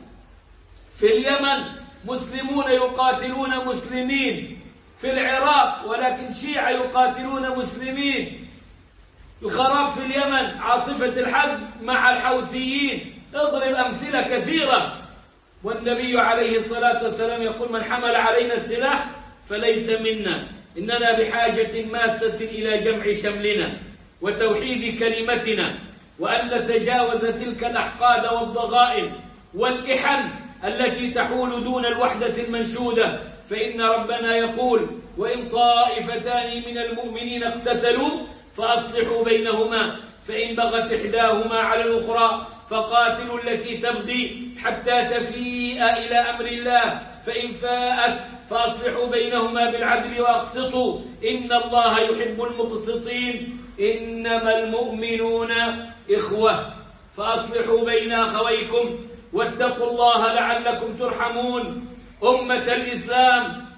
في اليمن مسلمون يقاتلون مسلمين في العراق ولكن شيعة يقاتلون مسلمين الخراب في اليمن عاصفة الحد مع الحوثيين اضرب أمثلة كثيرة والنبي عليه الصلاة والسلام يقول من حمل علينا السلاح فليس منا إننا بحاجة ماسة إلى جمع شملنا وتوحيد كلمتنا وأن نتجاوز تلك الأحقاد والضغائن والإحن التي تحول دون الوحدة المنشودة فإن ربنا يقول وإن طائفتان من المؤمنين اقتتلوا فأصلحوا بينهما فإن بغت إحداهما على الأخرى فقاتلوا التي تبغي حتى تفيء إلى أمر الله فإن فاءت فأصلحوا بينهما بالعدل وأقسطوا إن الله يحب المقسطين إنما المؤمنون إخوة فأصلحوا بين أخويكم واتقوا الله لعلكم ترحمون أمة الإسلام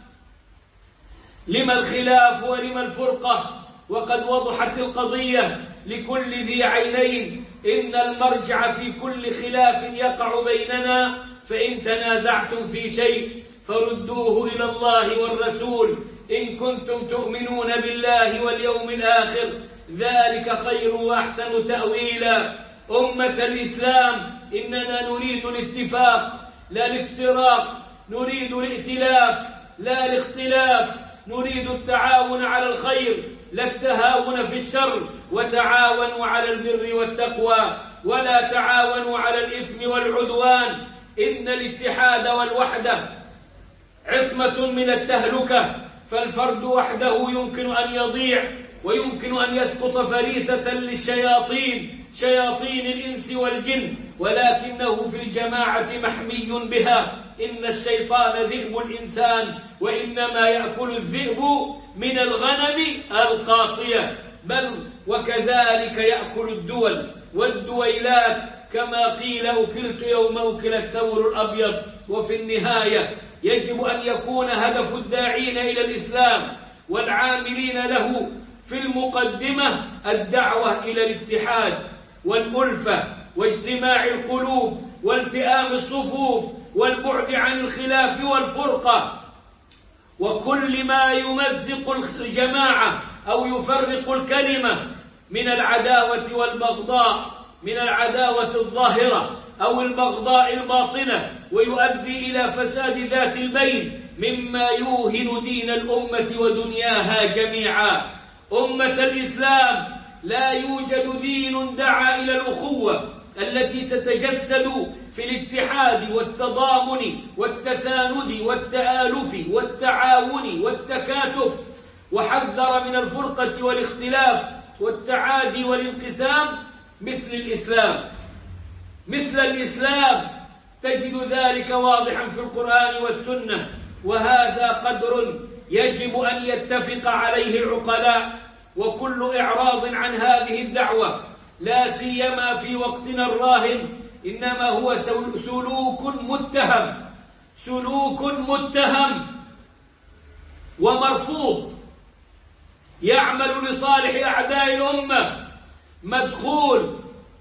لما الخلاف ولما الفرقة وقد وضحت القضية لكل ذي عينين إن المرجع في كل خلاف يقع بيننا فإن تنازعتم في شيء فردوه إلى الله والرسول إن كنتم تؤمنون بالله واليوم الآخر ذلك خير وأحسن تأويلا أمة الإسلام إننا نريد الاتفاق لا الافتراق نريد الائتلاف لا الاختلاف نريد التعاون على الخير لا التهاون في الشر وتعاونوا على البر والتقوى ولا تعاونوا على الإثم والعدوان إن الاتحاد والوحدة عصمة من التهلكة فالفرد وحده يمكن أن يضيع ويمكن أن يسقط فريسة للشياطين شياطين الإنس والجن ولكنه في الجماعة محمي بها إن الشيطان ذئب الإنسان وإنما يأكل الذئب من الغنم القاصية بل وكذلك يأكل الدول والدويلات كما قيل أكلت يوم أكل الثور الأبيض وفي النهاية يجب أن يكون هدف الداعين إلى الإسلام والعاملين له في المقدمة الدعوة إلى الاتحاد والألفة واجتماع القلوب والتئام الصفوف والبعد عن الخلاف والفرقة وكل ما يمزق الجماعة أو يفرق الكلمة من العداوة والبغضاء من العداوة الظاهرة أو البغضاء الباطنة ويؤدي إلى فساد ذات البين مما يوهن دين الأمة ودنياها جميعا أمة الإسلام لا يوجد دين دعا إلى الأخوة التي تتجسد في الاتحاد والتضامن والتساند والتآلف والتعاون والتكاتف وحذر من الفرقة والاختلاف والتعادي والانقسام مثل الإسلام مثل الإسلام تجد ذلك واضحا في القرآن والسنة وهذا قدر يجب أن يتفق عليه العقلاء وكل إعراض عن هذه الدعوة لا سيما في وقتنا الراهن إنما هو سلوك متهم سلوك متهم ومرفوض يعمل لصالح أعداء الأمة مدخول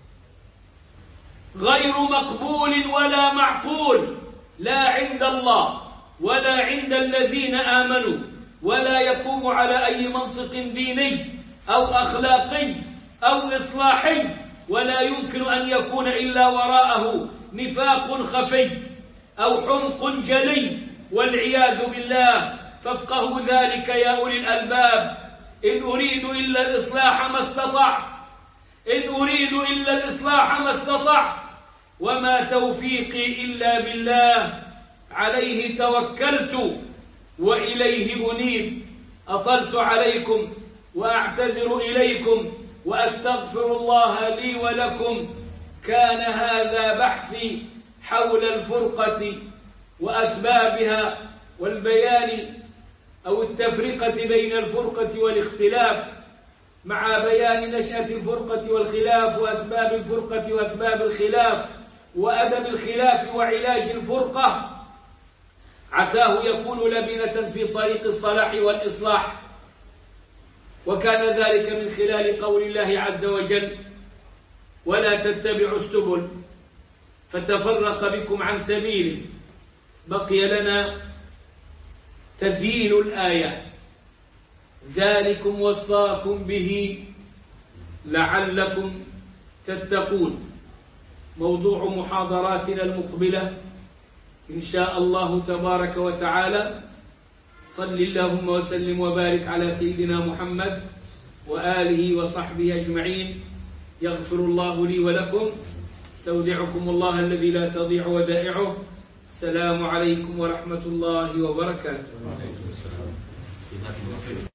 غير مقبول ولا معقول لا عند الله ولا عند الذين آمنوا ولا يقوم على أي منطق ديني أو أخلاقي أو إصلاحي ولا يمكن أن يكون إلا وراءه نفاق خفي أو حمق جلي والعياذ بالله فافقهوا ذلك يا أولي الألباب إن أريد إلا الإصلاح ما استطعت إن أريد إلا الإصلاح ما استطعت وما توفيقي إلا بالله عليه توكلت وإليه أنيب أطلت عليكم وأعتذر إليكم وأستغفر الله لي ولكم كان هذا بحثي حول الفرقة وأسبابها والبيان أو التفرقة بين الفرقة والاختلاف مع بيان نشأة الفرقة والخلاف وأسباب الفرقة وأسباب الخلاف وأدب الخلاف وعلاج الفرقة عساه يكون لبنة في طريق الصلاح والإصلاح وكان ذلك من خلال قول الله عز وجل ولا تتبعوا السبل فتفرق بكم عن سبيله بقي لنا تزيين الآية ذلكم وصاكم به لعلكم تتقون موضوع محاضراتنا المقبلة إن شاء الله تبارك وتعالى صل اللهم وسلم وبارك على سيدنا محمد وآله وصحبه أجمعين يغفر الله لي ولكم استودعكم الله الذي لا تضيع ودائعه السلام عليكم ورحمة الله وبركاته